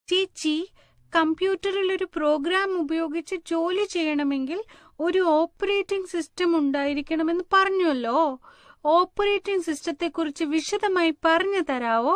ചേച്ചി കമ്പ്യൂട്ടറിൽ ഒരു പ്രോഗ്രാം ഉപയോഗിച്ച് ജോലി ചെയ്യണമെങ്കിൽ ഒരു ഓപ്പറേറ്റിംഗ് സിസ്റ്റം ഉണ്ടായിരിക്കണമെന്ന് പറഞ്ഞല്ലോ ഓപ്പറേറ്റിംഗ് സിസ്റ്റത്തെക്കുറിച്ച് വിശദമായി പറഞ്ഞു തരാവോ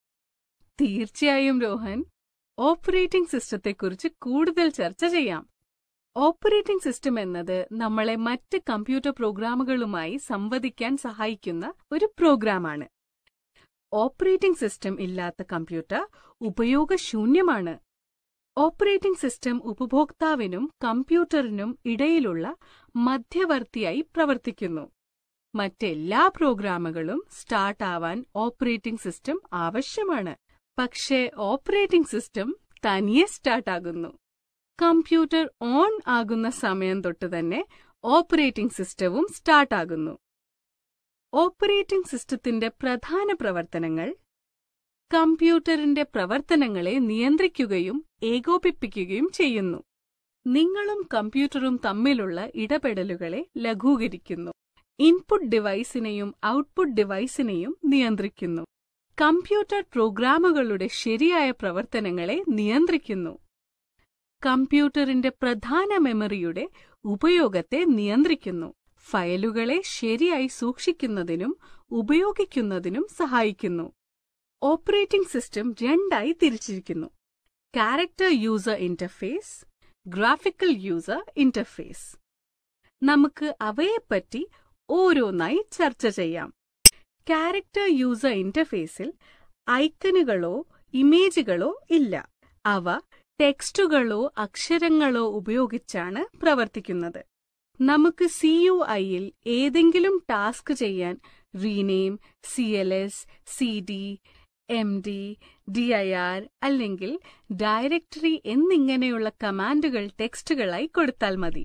തീർച്ചയായും രോഹൻ ഓപ്പറേറ്റിംഗ് സിസ്റ്റത്തെക്കുറിച്ച് കൂടുതൽ ചർച്ച ചെയ്യാം ഓപ്പറേറ്റിംഗ് സിസ്റ്റം എന്നത് നമ്മളെ മറ്റ് കമ്പ്യൂട്ടർ പ്രോഗ്രാമുകളുമായി സംവദിക്കാൻ സഹായിക്കുന്ന ഒരു പ്രോഗ്രാമാണ് ഓപ്പറേറ്റിംഗ് സിസ്റ്റം ഇല്ലാത്ത കമ്പ്യൂട്ടർ ഉപയോഗശൂന്യമാണ് ഓപ്പറേറ്റിംഗ് സിസ്റ്റം ഉപഭോക്താവിനും കമ്പ്യൂട്ടറിനും ഇടയിലുള്ള മധ്യവർത്തിയായി പ്രവർത്തിക്കുന്നു മറ്റെല്ലാ പ്രോഗ്രാമുകളും സ്റ്റാർട്ട് ആവാൻ ഓപ്പറേറ്റിംഗ് സിസ്റ്റം ആവശ്യമാണ് പക്ഷേ ഓപ്പറേറ്റിംഗ് സിസ്റ്റം തനിയെ സ്റ്റാർട്ട് ആകുന്നു കമ്പ്യൂട്ടർ ഓൺ ആകുന്ന സമയം തൊട്ട് തന്നെ ഓപ്പറേറ്റിംഗ് സിസ്റ്റവും സ്റ്റാർട്ട് ആകുന്നു ഓപ്പറേറ്റിംഗ് സിസ്റ്റത്തിന്റെ പ്രധാന പ്രവർത്തനങ്ങൾ കമ്പ്യൂട്ടറിന്റെ പ്രവർത്തനങ്ങളെ നിയന്ത്രിക്കുകയും ഏകോപിപ്പിക്കുകയും ചെയ്യുന്നു നിങ്ങളും കമ്പ്യൂട്ടറും തമ്മിലുള്ള ഇടപെടലുകളെ ലഘൂകരിക്കുന്നു ഇൻപുട്ട് ഡിവൈസിനെയും ഔട്ട്പുട്ട് ഡിവൈസിനെയും നിയന്ത്രിക്കുന്നു കമ്പ്യൂട്ടർ പ്രോഗ്രാമുകളുടെ ശരിയായ പ്രവർത്തനങ്ങളെ നിയന്ത്രിക്കുന്നു കമ്പ്യൂട്ടറിന്റെ പ്രധാന മെമ്മറിയുടെ ഉപയോഗത്തെ നിയന്ത്രിക്കുന്നു ഫയലുകളെ ശരിയായി സൂക്ഷിക്കുന്നതിനും ഉപയോഗിക്കുന്നതിനും സഹായിക്കുന്നു ഓപ്പറേറ്റിംഗ് സിസ്റ്റം രണ്ടായി തിരിച്ചിരിക്കുന്നു character user interface graphical user interface നമുക്ക് അവയെപ്പറ്റി ഓരോന്നായി ചർച്ച ചെയ്യാം ക്യാരക്ടർ യൂസർ ഇന്റർഫേസിൽ ഐക്കണുകളോ ഇമേജുകളോ ഇല്ല അവ ടെക്സ്റ്റുകളോ അക്ഷരങ്ങളോ ഉപയോഗിച്ചാണ് പ്രവർത്തിക്കുന്നത് നമുക്ക് സി യു ഐയിൽ ഏതെങ്കിലും ടാസ്ക് ചെയ്യാൻ rename C L S C D M D D I R അല്ലെങ്കിൽ ഡയറക്ടറി എന്നിങ്ങനെയുള്ള കമാൻഡുകൾ ടെക്സ്റ്റുകളായി കൊടുത്താൽ മതി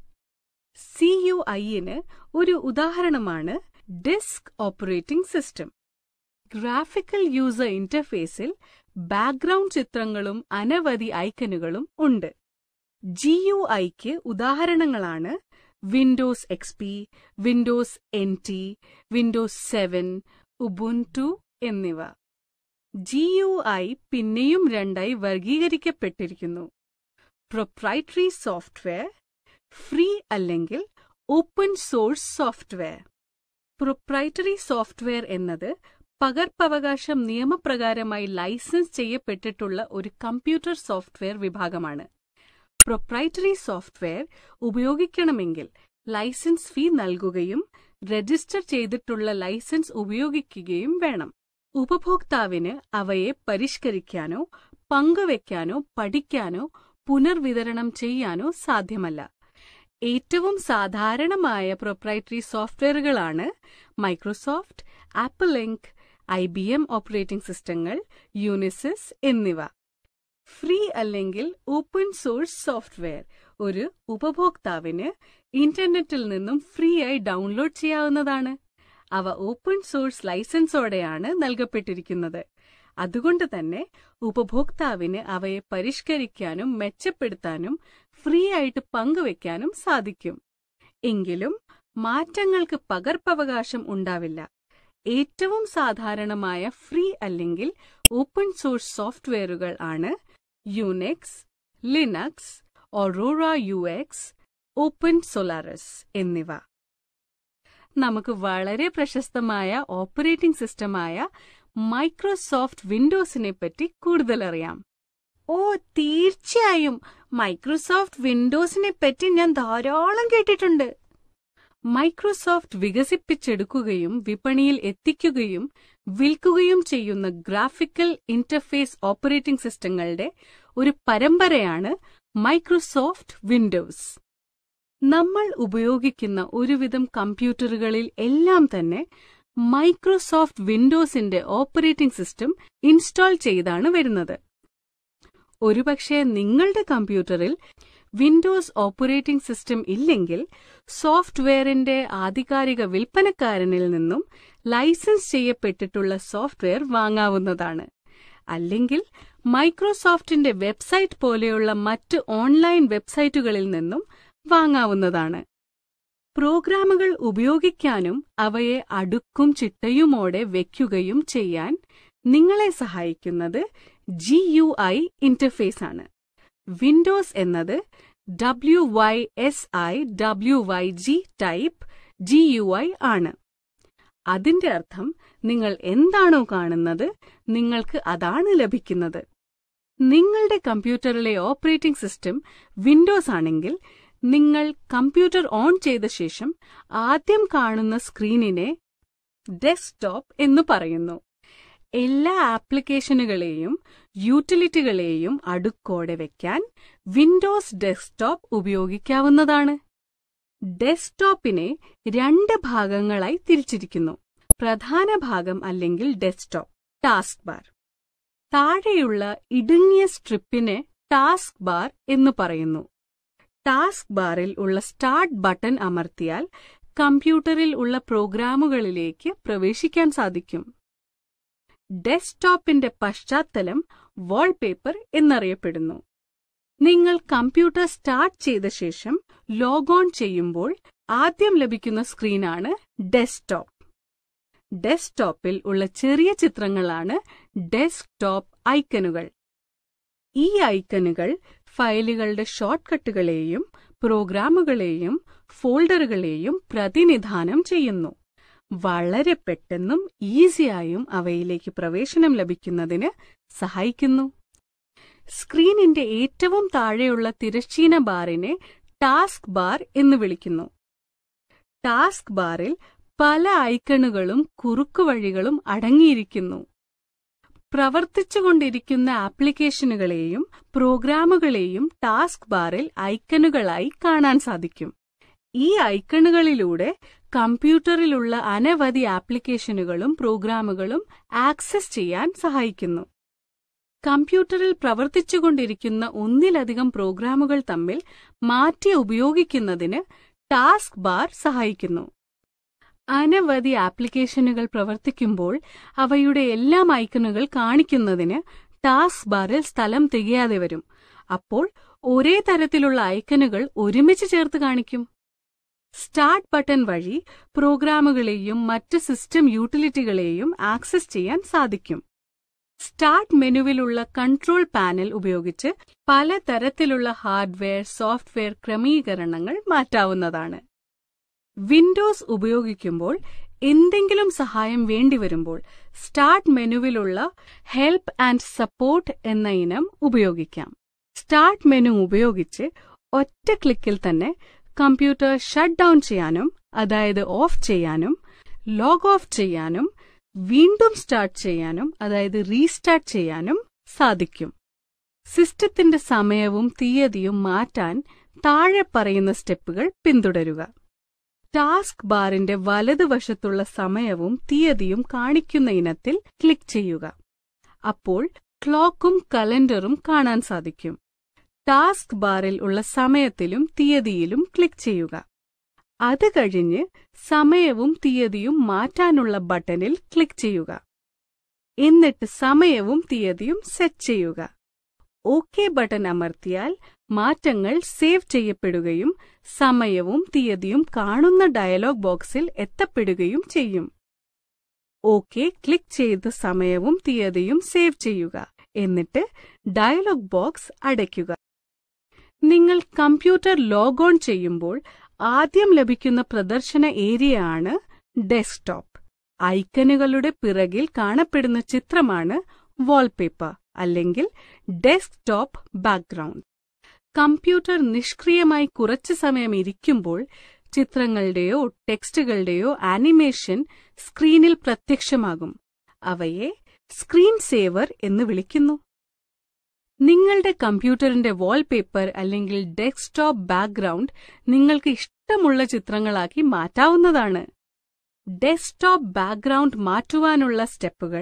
സി യു ഐന് ഒരു ഉദാഹരണമാണ് disk operating system graphical user ഇന്റർഫേസിൽ ബാക്ക്ഗ്രൗണ്ട് ചിത്രങ്ങളും അനവധി ഐക്കണുകളും ഉണ്ട് ജി യു ഐക്ക് ഉദാഹരണങ്ങളാണ് Windows X P Windows N T Windows seven Ubuntu എന്നിവ ജി യു ഐ പിന്നെയും രണ്ടായി വർഗീകരിക്കപ്പെട്ടിരിക്കുന്നു പ്രൊപ്രൈറ്ററി സോഫ്റ്റ്വെയർ ഫ്രീ അല്ലെങ്കിൽ open source software proprietary software എന്നത് പകർപ്പവകാശം നിയമപ്രകാരമായി ലൈസൻസ് ചെയ്യപ്പെട്ടിട്ടുള്ള ഒരു കമ്പ്യൂട്ടർ സോഫ്റ്റ്വെയർ വിഭാഗമാണ് പ്രൊപ്രൈറ്ററി സോഫ്റ്റ്വെയർ ഉപയോഗിക്കണമെങ്കിൽ ലൈസൻസ് ഫീ നൽകുകയും രജിസ്റ്റർ ചെയ്തിട്ടുള്ള ലൈസൻസ് ഉപയോഗിക്കുകയും വേണം ഉപഭോക്താവിന് അവയെ പരിഷ്കരിക്കാനോ പങ്കുവെക്കാനോ പഠിക്കാനോ പുനർവിതരണം ചെയ്യാനോ സാധ്യമല്ല ഏറ്റവും സാധാരണമായ പ്രൊപ്രൈറ്ററി സോഫ്റ്റ്വെയറുകളാണ് Microsoft Apple Inc I B M operating സിസ്റ്റങ്ങൾ യൂണിസിസ് എന്നിവ ഫ്രീ അല്ലെങ്കിൽ ഓപ്പൺ സോഴ്സ് സോഫ്റ്റ്വെയർ ഒരു ഉപഭോക്താവിന് ഇന്റർനെറ്റിൽ നിന്നും ഫ്രീ ആയി ഡൗൺലോഡ് ചെയ്യാവുന്നതാണ് അവ ഓപ്പൺ സോഴ്സ് ലൈസൻസോടെയാണ് നൽകപ്പെട്ടിരിക്കുന്നത് അതുകൊണ്ട് തന്നെ ഉപഭോക്താവിന് അവയെ പരിഷ്കരിക്കാനും മെച്ചപ്പെടുത്താനും ഫ്രീ ആയിട്ട് പങ്കുവെക്കാനും സാധിക്കും എങ്കിലും മാറ്റങ്ങൾക്ക് പകർപ്പവകാശം ഉണ്ടാവില്ല ഏറ്റവും സാധാരണമായ ഫ്രീ അല്ലെങ്കിൽ ഓപ്പൺ സോഴ്സ് സോഫ്റ്റ്വെയറുകൾ ആണ് Unix Linux Aurora U X open Solaris എന്നിവ നമുക്ക് വളരെ പ്രശസ്തമായ ഓപ്പറേറ്റിംഗ് സിസ്റ്റമായ മൈക്രോസോഫ്റ്റ് വിൻഡോസിനെ പറ്റി കൂടുതൽ അറിയാം ഓ തീർച്ചയായും മൈക്രോസോഫ്റ്റ് വിൻഡോസിനെ പറ്റി ഞാൻ ധാരാളം കേട്ടിട്ടുണ്ട് മൈക്രോസോഫ്റ്റ് വികസിപ്പിച്ചെടുക്കുകയും വിപണിയിൽ എത്തിക്കുകയും വിൽക്കുകയും ചെയ്യുന്ന ഗ്രാഫിക്കൽ ഇന്റർഫേസ് ഓപ്പറേറ്റിംഗ് സിസ്റ്റങ്ങളുടെ ഒരു പരമ്പരയാണ് മൈക്രോസോഫ്റ്റ് വിൻഡോസ് നമ്മൾ ഉപയോഗിക്കുന്ന ഒരുവിധം കമ്പ്യൂട്ടറുകളിൽ എല്ലാം തന്നെ മൈക്രോസോഫ്റ്റ് വിൻഡോസിന്റെ ഓപ്പറേറ്റിംഗ് സിസ്റ്റം ഇൻസ്റ്റാൾ ചെയ്താണ് വരുന്നത് ഒരുപക്ഷെ നിങ്ങളുടെ കമ്പ്യൂട്ടറിൽ വിൻഡോസ് ഓപ്പറേറ്റിംഗ് സിസ്റ്റം ഇല്ലെങ്കിൽ സോഫ്റ്റ്വെയറിന്റെ ആധികാരിക വിൽപ്പനക്കാരനിൽ നിന്നും ലൈസൻസ് ചെയ്യപ്പെട്ടിട്ടുള്ള സോഫ്റ്റ്വെയർ വാങ്ങാവുന്നതാണ് അല്ലെങ്കിൽ മൈക്രോസോഫ്റ്റിന്റെ വെബ്സൈറ്റ് പോലെയുള്ള മറ്റ് ഓൺലൈൻ വെബ്സൈറ്റുകളിൽ നിന്നും വാങ്ങാവുന്നതാണ് പ്രോഗ്രാമുകൾ ഉപയോഗിക്കാനും അവയെ അടുക്കും ചിട്ടയുമോടെ വയ്ക്കുകയും ചെയ്യാൻ നിങ്ങളെ സഹായിക്കുന്നത് ജി യു ഐ ഇന്റർഫേസ് ആണ് വിൻഡോസ് എന്നത് W Y S I W Y G type G U I ആണ് അതിന്റെ അർത്ഥം നിങ്ങൾ എന്താണോ കാണുന്നത് നിങ്ങൾക്ക് അതാണ് ലഭിക്കുന്നത് നിങ്ങളുടെ കമ്പ്യൂട്ടറിലെ ഓപ്പറേറ്റിംഗ് സിസ്റ്റം വിൻഡോസ് ആണെങ്കിൽ നിങ്ങൾ കമ്പ്യൂട്ടർ ഓൺ ചെയ്ത ശേഷം ആദ്യം കാണുന്ന സ്ക്രീനിനെ ഡെസ്ക്ടോപ്പ് എന്ന് പറയുന്നു എല്ലാ ആപ്ലിക്കേഷനുകളെയും യൂട്ടിലിറ്റികളെയും അടുക്കോടെ വെക്കാൻ വിൻഡോസ് ഡെസ്ക്ടോപ്പ് ഉപയോഗിക്കാവുന്നതാണ് ഡെസ്ക്ടോപ്പിനെ രണ്ട് ഭാഗങ്ങളായി തിരിച്ചിരിക്കുന്നു പ്രധാന ഭാഗം അല്ലെങ്കിൽ ഡെസ്ക്ടോപ്പ് ടാസ്ക് ബാർ താഴെയുള്ള ഇടുങ്ങിയ സ്ട്രിപ്പിനെ ടാസ്ക് ബാർ എന്ന് പറയുന്നു ടാസ്ക് ബാറിൽ ഉള്ള സ്റ്റാർട്ട് ബട്ടൺ അമർത്തിയാൽ കമ്പ്യൂട്ടറിൽ ഉള്ള പ്രോഗ്രാമുകളിലേക്ക് പ്രവേശിക്കാൻ സാധിക്കും ഡെസ്ക്ടോപ്പിന്റെ പശ്ചാത്തലം വാൾപേപ്പർ എന്നറിയപ്പെടുന്നു നിങ്ങൾ കമ്പ്യൂട്ടർ സ്റ്റാർട്ട് ചെയ്ത ശേഷം ലോഗ് ഓൺ ചെയ്യുമ്പോൾ ആദ്യം ലഭിക്കുന്ന സ്ക്രീനാണ് ഡെസ്ക്ടോപ്പ് ഡെസ്ക്ടോപ്പിൽ ഉള്ള ചെറിയ ചിത്രങ്ങളാണ് ഡെസ്ക്ടോപ്പ് ഐക്കനുകൾ ഈ ഐക്കനുകൾ ഫയലുകളുടെ ഷോർട്ട്കട്ടുകളെയും പ്രോഗ്രാമുകളെയും ഫോൾഡറുകളെയും പ്രതിനിധാനം ചെയ്യുന്നു വളരെ പെട്ടെന്നും ഈസിയായും അവയിലേക്ക് പ്രവേശനം ലഭിക്കുന്നതിന് സഹായിക്കുന്നു സ്ക്രീനിന്റെ ഏറ്റവും താഴെയുള്ള തിരശ്ചീന ബാറിനെ ടാസ്ക് ബാർ എന്ന് വിളിക്കുന്നു ടാസ്ക് ബാറിൽ പല ഐക്കണുകളും കുറുക്കുവഴികളും അടങ്ങിയിരിക്കുന്നു പ്രവർത്തിച്ചുകൊണ്ടിരിക്കുന്ന ആപ്ലിക്കേഷനുകളെയും പ്രോഗ്രാമുകളെയും ടാസ്ക് ബാറിൽ ഐക്കണുകളായി കാണാൻ സാധിക്കും ഈ ഐക്കണുകളിലൂടെ കമ്പ്യൂട്ടറിലുള്ള അനവധി ആപ്ലിക്കേഷനുകളും പ്രോഗ്രാമുകളും ആക്സസ് ചെയ്യാൻ സഹായിക്കുന്നു കമ്പ്യൂട്ടറിൽ പ്രവർത്തിച്ചുകൊണ്ടിരിക്കുന്ന ഒന്നിലധികം പ്രോഗ്രാമുകൾ തമ്മിൽ മാറ്റി ഉപയോഗിക്കുന്നതിന് ടാസ്ക് ബാർ സഹായിക്കുന്നു അനവധി ആപ്ലിക്കേഷനുകൾ പ്രവർത്തിക്കുമ്പോൾ അവയുടെ എല്ലാം ഐക്കണുകൾ കാണിക്കുന്നതിന് ടാസ്ക് ബാറിൽ സ്ഥലം തികയാതെ വരും അപ്പോൾ ഒരേ തരത്തിലുള്ള ഐക്കണുകൾ ഒരുമിച്ച് ചേർത്ത് കാണിക്കും സ്റ്റാർട്ട് ബട്ടൺ വഴി പ്രോഗ്രാമുകളെയും മറ്റ് സിസ്റ്റം യൂട്ടിലിറ്റികളെയും ആക്സസ് ചെയ്യാൻ സാധിക്കും സ്റ്റാർട്ട് മെനുവിലുള്ള കൺട്രോൾ പാനൽ ഉപയോഗിച്ച് പലതരത്തിലുള്ള ഹാർഡ്വെയർ സോഫ്റ്റ്വെയർ ക്രമീകരണങ്ങൾ മാറ്റാവുന്നതാണ് വിൻഡോസ് ഉപയോഗിക്കുമ്പോൾ എന്തെങ്കിലും സഹായം വേണ്ടിവരുമ്പോൾ സ്റ്റാർട്ട് മെനുവിലുള്ള ഹെൽപ്പ് ആൻഡ് സപ്പോർട്ട് എന്ന ഇനം ഉപയോഗിക്കാം സ്റ്റാർട്ട് മെനു ഉപയോഗിച്ച് ഒറ്റ ക്ലിക്കിൽ തന്നെ കമ്പ്യൂട്ടർ ഷട്ട് ഡൗൺ ചെയ്യാനും അതായത് ഓഫ് ചെയ്യാനും ലോഗ് ഓഫ് ചെയ്യാനും വീണ്ടും സ്റ്റാർട്ട് ചെയ്യാനും അതായത് റീസ്റ്റാർട്ട് ചെയ്യാനും സാധിക്കും സിസ്റ്റത്തിന്റെ സമയവും തീയതിയും മാറ്റാൻ താഴെ പറയുന്ന സ്റ്റെപ്പുകൾ പിന്തുടരുക ടാസ്ക് ബാറിന്റെ വലതുവശത്തുള്ള സമയവും തീയതിയും കാണിക്കുന്ന ഇനത്തിൽ ക്ലിക്ക് ചെയ്യുക അപ്പോൾ ക്ലോക്കും കലണ്ടറും കാണാൻ സാധിക്കും ടാസ്ക് ബാറിൽ ഉള്ള സമയത്തിലും തീയതിയിലും ക്ലിക്ക് ചെയ്യുക അത് കഴിഞ്ഞ് സമയവും തീയതിയും മാറ്റാനുള്ള ബട്ടണിൽ ക്ലിക്ക് ചെയ്യുക എന്നിട്ട് സമയവും തീയതിയും സെറ്റ് ചെയ്യുക ഓക്കെ ബട്ടൺ അമർത്തിയാൽ മാറ്റങ്ങൾ സേവ് ചെയ്യപ്പെടുകയും സമയവും തീയതിയും കാണുന്ന ഡയലോഗ് ബോക്സിൽ എത്തപ്പെടുകയും ചെയ്യും ഓക്കെ ക്ലിക്ക് ചെയ്ത് സമയവും തീയതിയും സേവ് ചെയ്യുക എന്നിട്ട് ഡയലോഗ് ബോക്സ് അടയ്ക്കുക നിങ്ങൾ കമ്പ്യൂട്ടർ ലോഗ് ഓൺ ചെയ്യുമ്പോൾ ആദ്യം ലഭിക്കുന്ന പ്രദർശന ഏരിയ ആണ് ഡെസ്ക്ടോപ്പ് ഐക്കനുകളുടെ പിറകിൽ കാണപ്പെടുന്ന ചിത്രമാണ് വാൾപേപ്പർ അല്ലെങ്കിൽ ഡെസ്ക്ടോപ്പ് ബാക്ക്ഗ്രൗണ്ട് കമ്പ്യൂട്ടർ നിഷ്ക്രിയമായി കുറച്ചു സമയം ഇരിക്കുമ്പോൾ ചിത്രങ്ങളുടെയോ ടെക്സ്റ്റുകളുടെയോ ആനിമേഷൻ സ്ക്രീനിൽ പ്രത്യക്ഷമാകും അവയെ സ്ക്രീൻ സേവർ എന്ന് വിളിക്കുന്നു നിങ്ങളുടെ കമ്പ്യൂട്ടറിന്റെ വാൾപേപ്പർ അല്ലെങ്കിൽ ഡെസ്ക്ടോപ്പ് ബാക്ക്ഗ്രൗണ്ട് നിങ്ങൾക്ക് ഇഷ്ടമുള്ള ചിത്രങ്ങളാക്കി മാറ്റാവുന്നതാണ് ഡെസ്ക്ടോപ്പ് ബാക്ക്ഗ്രൗണ്ട് മാറ്റുവാനുള്ള സ്റ്റെപ്പുകൾ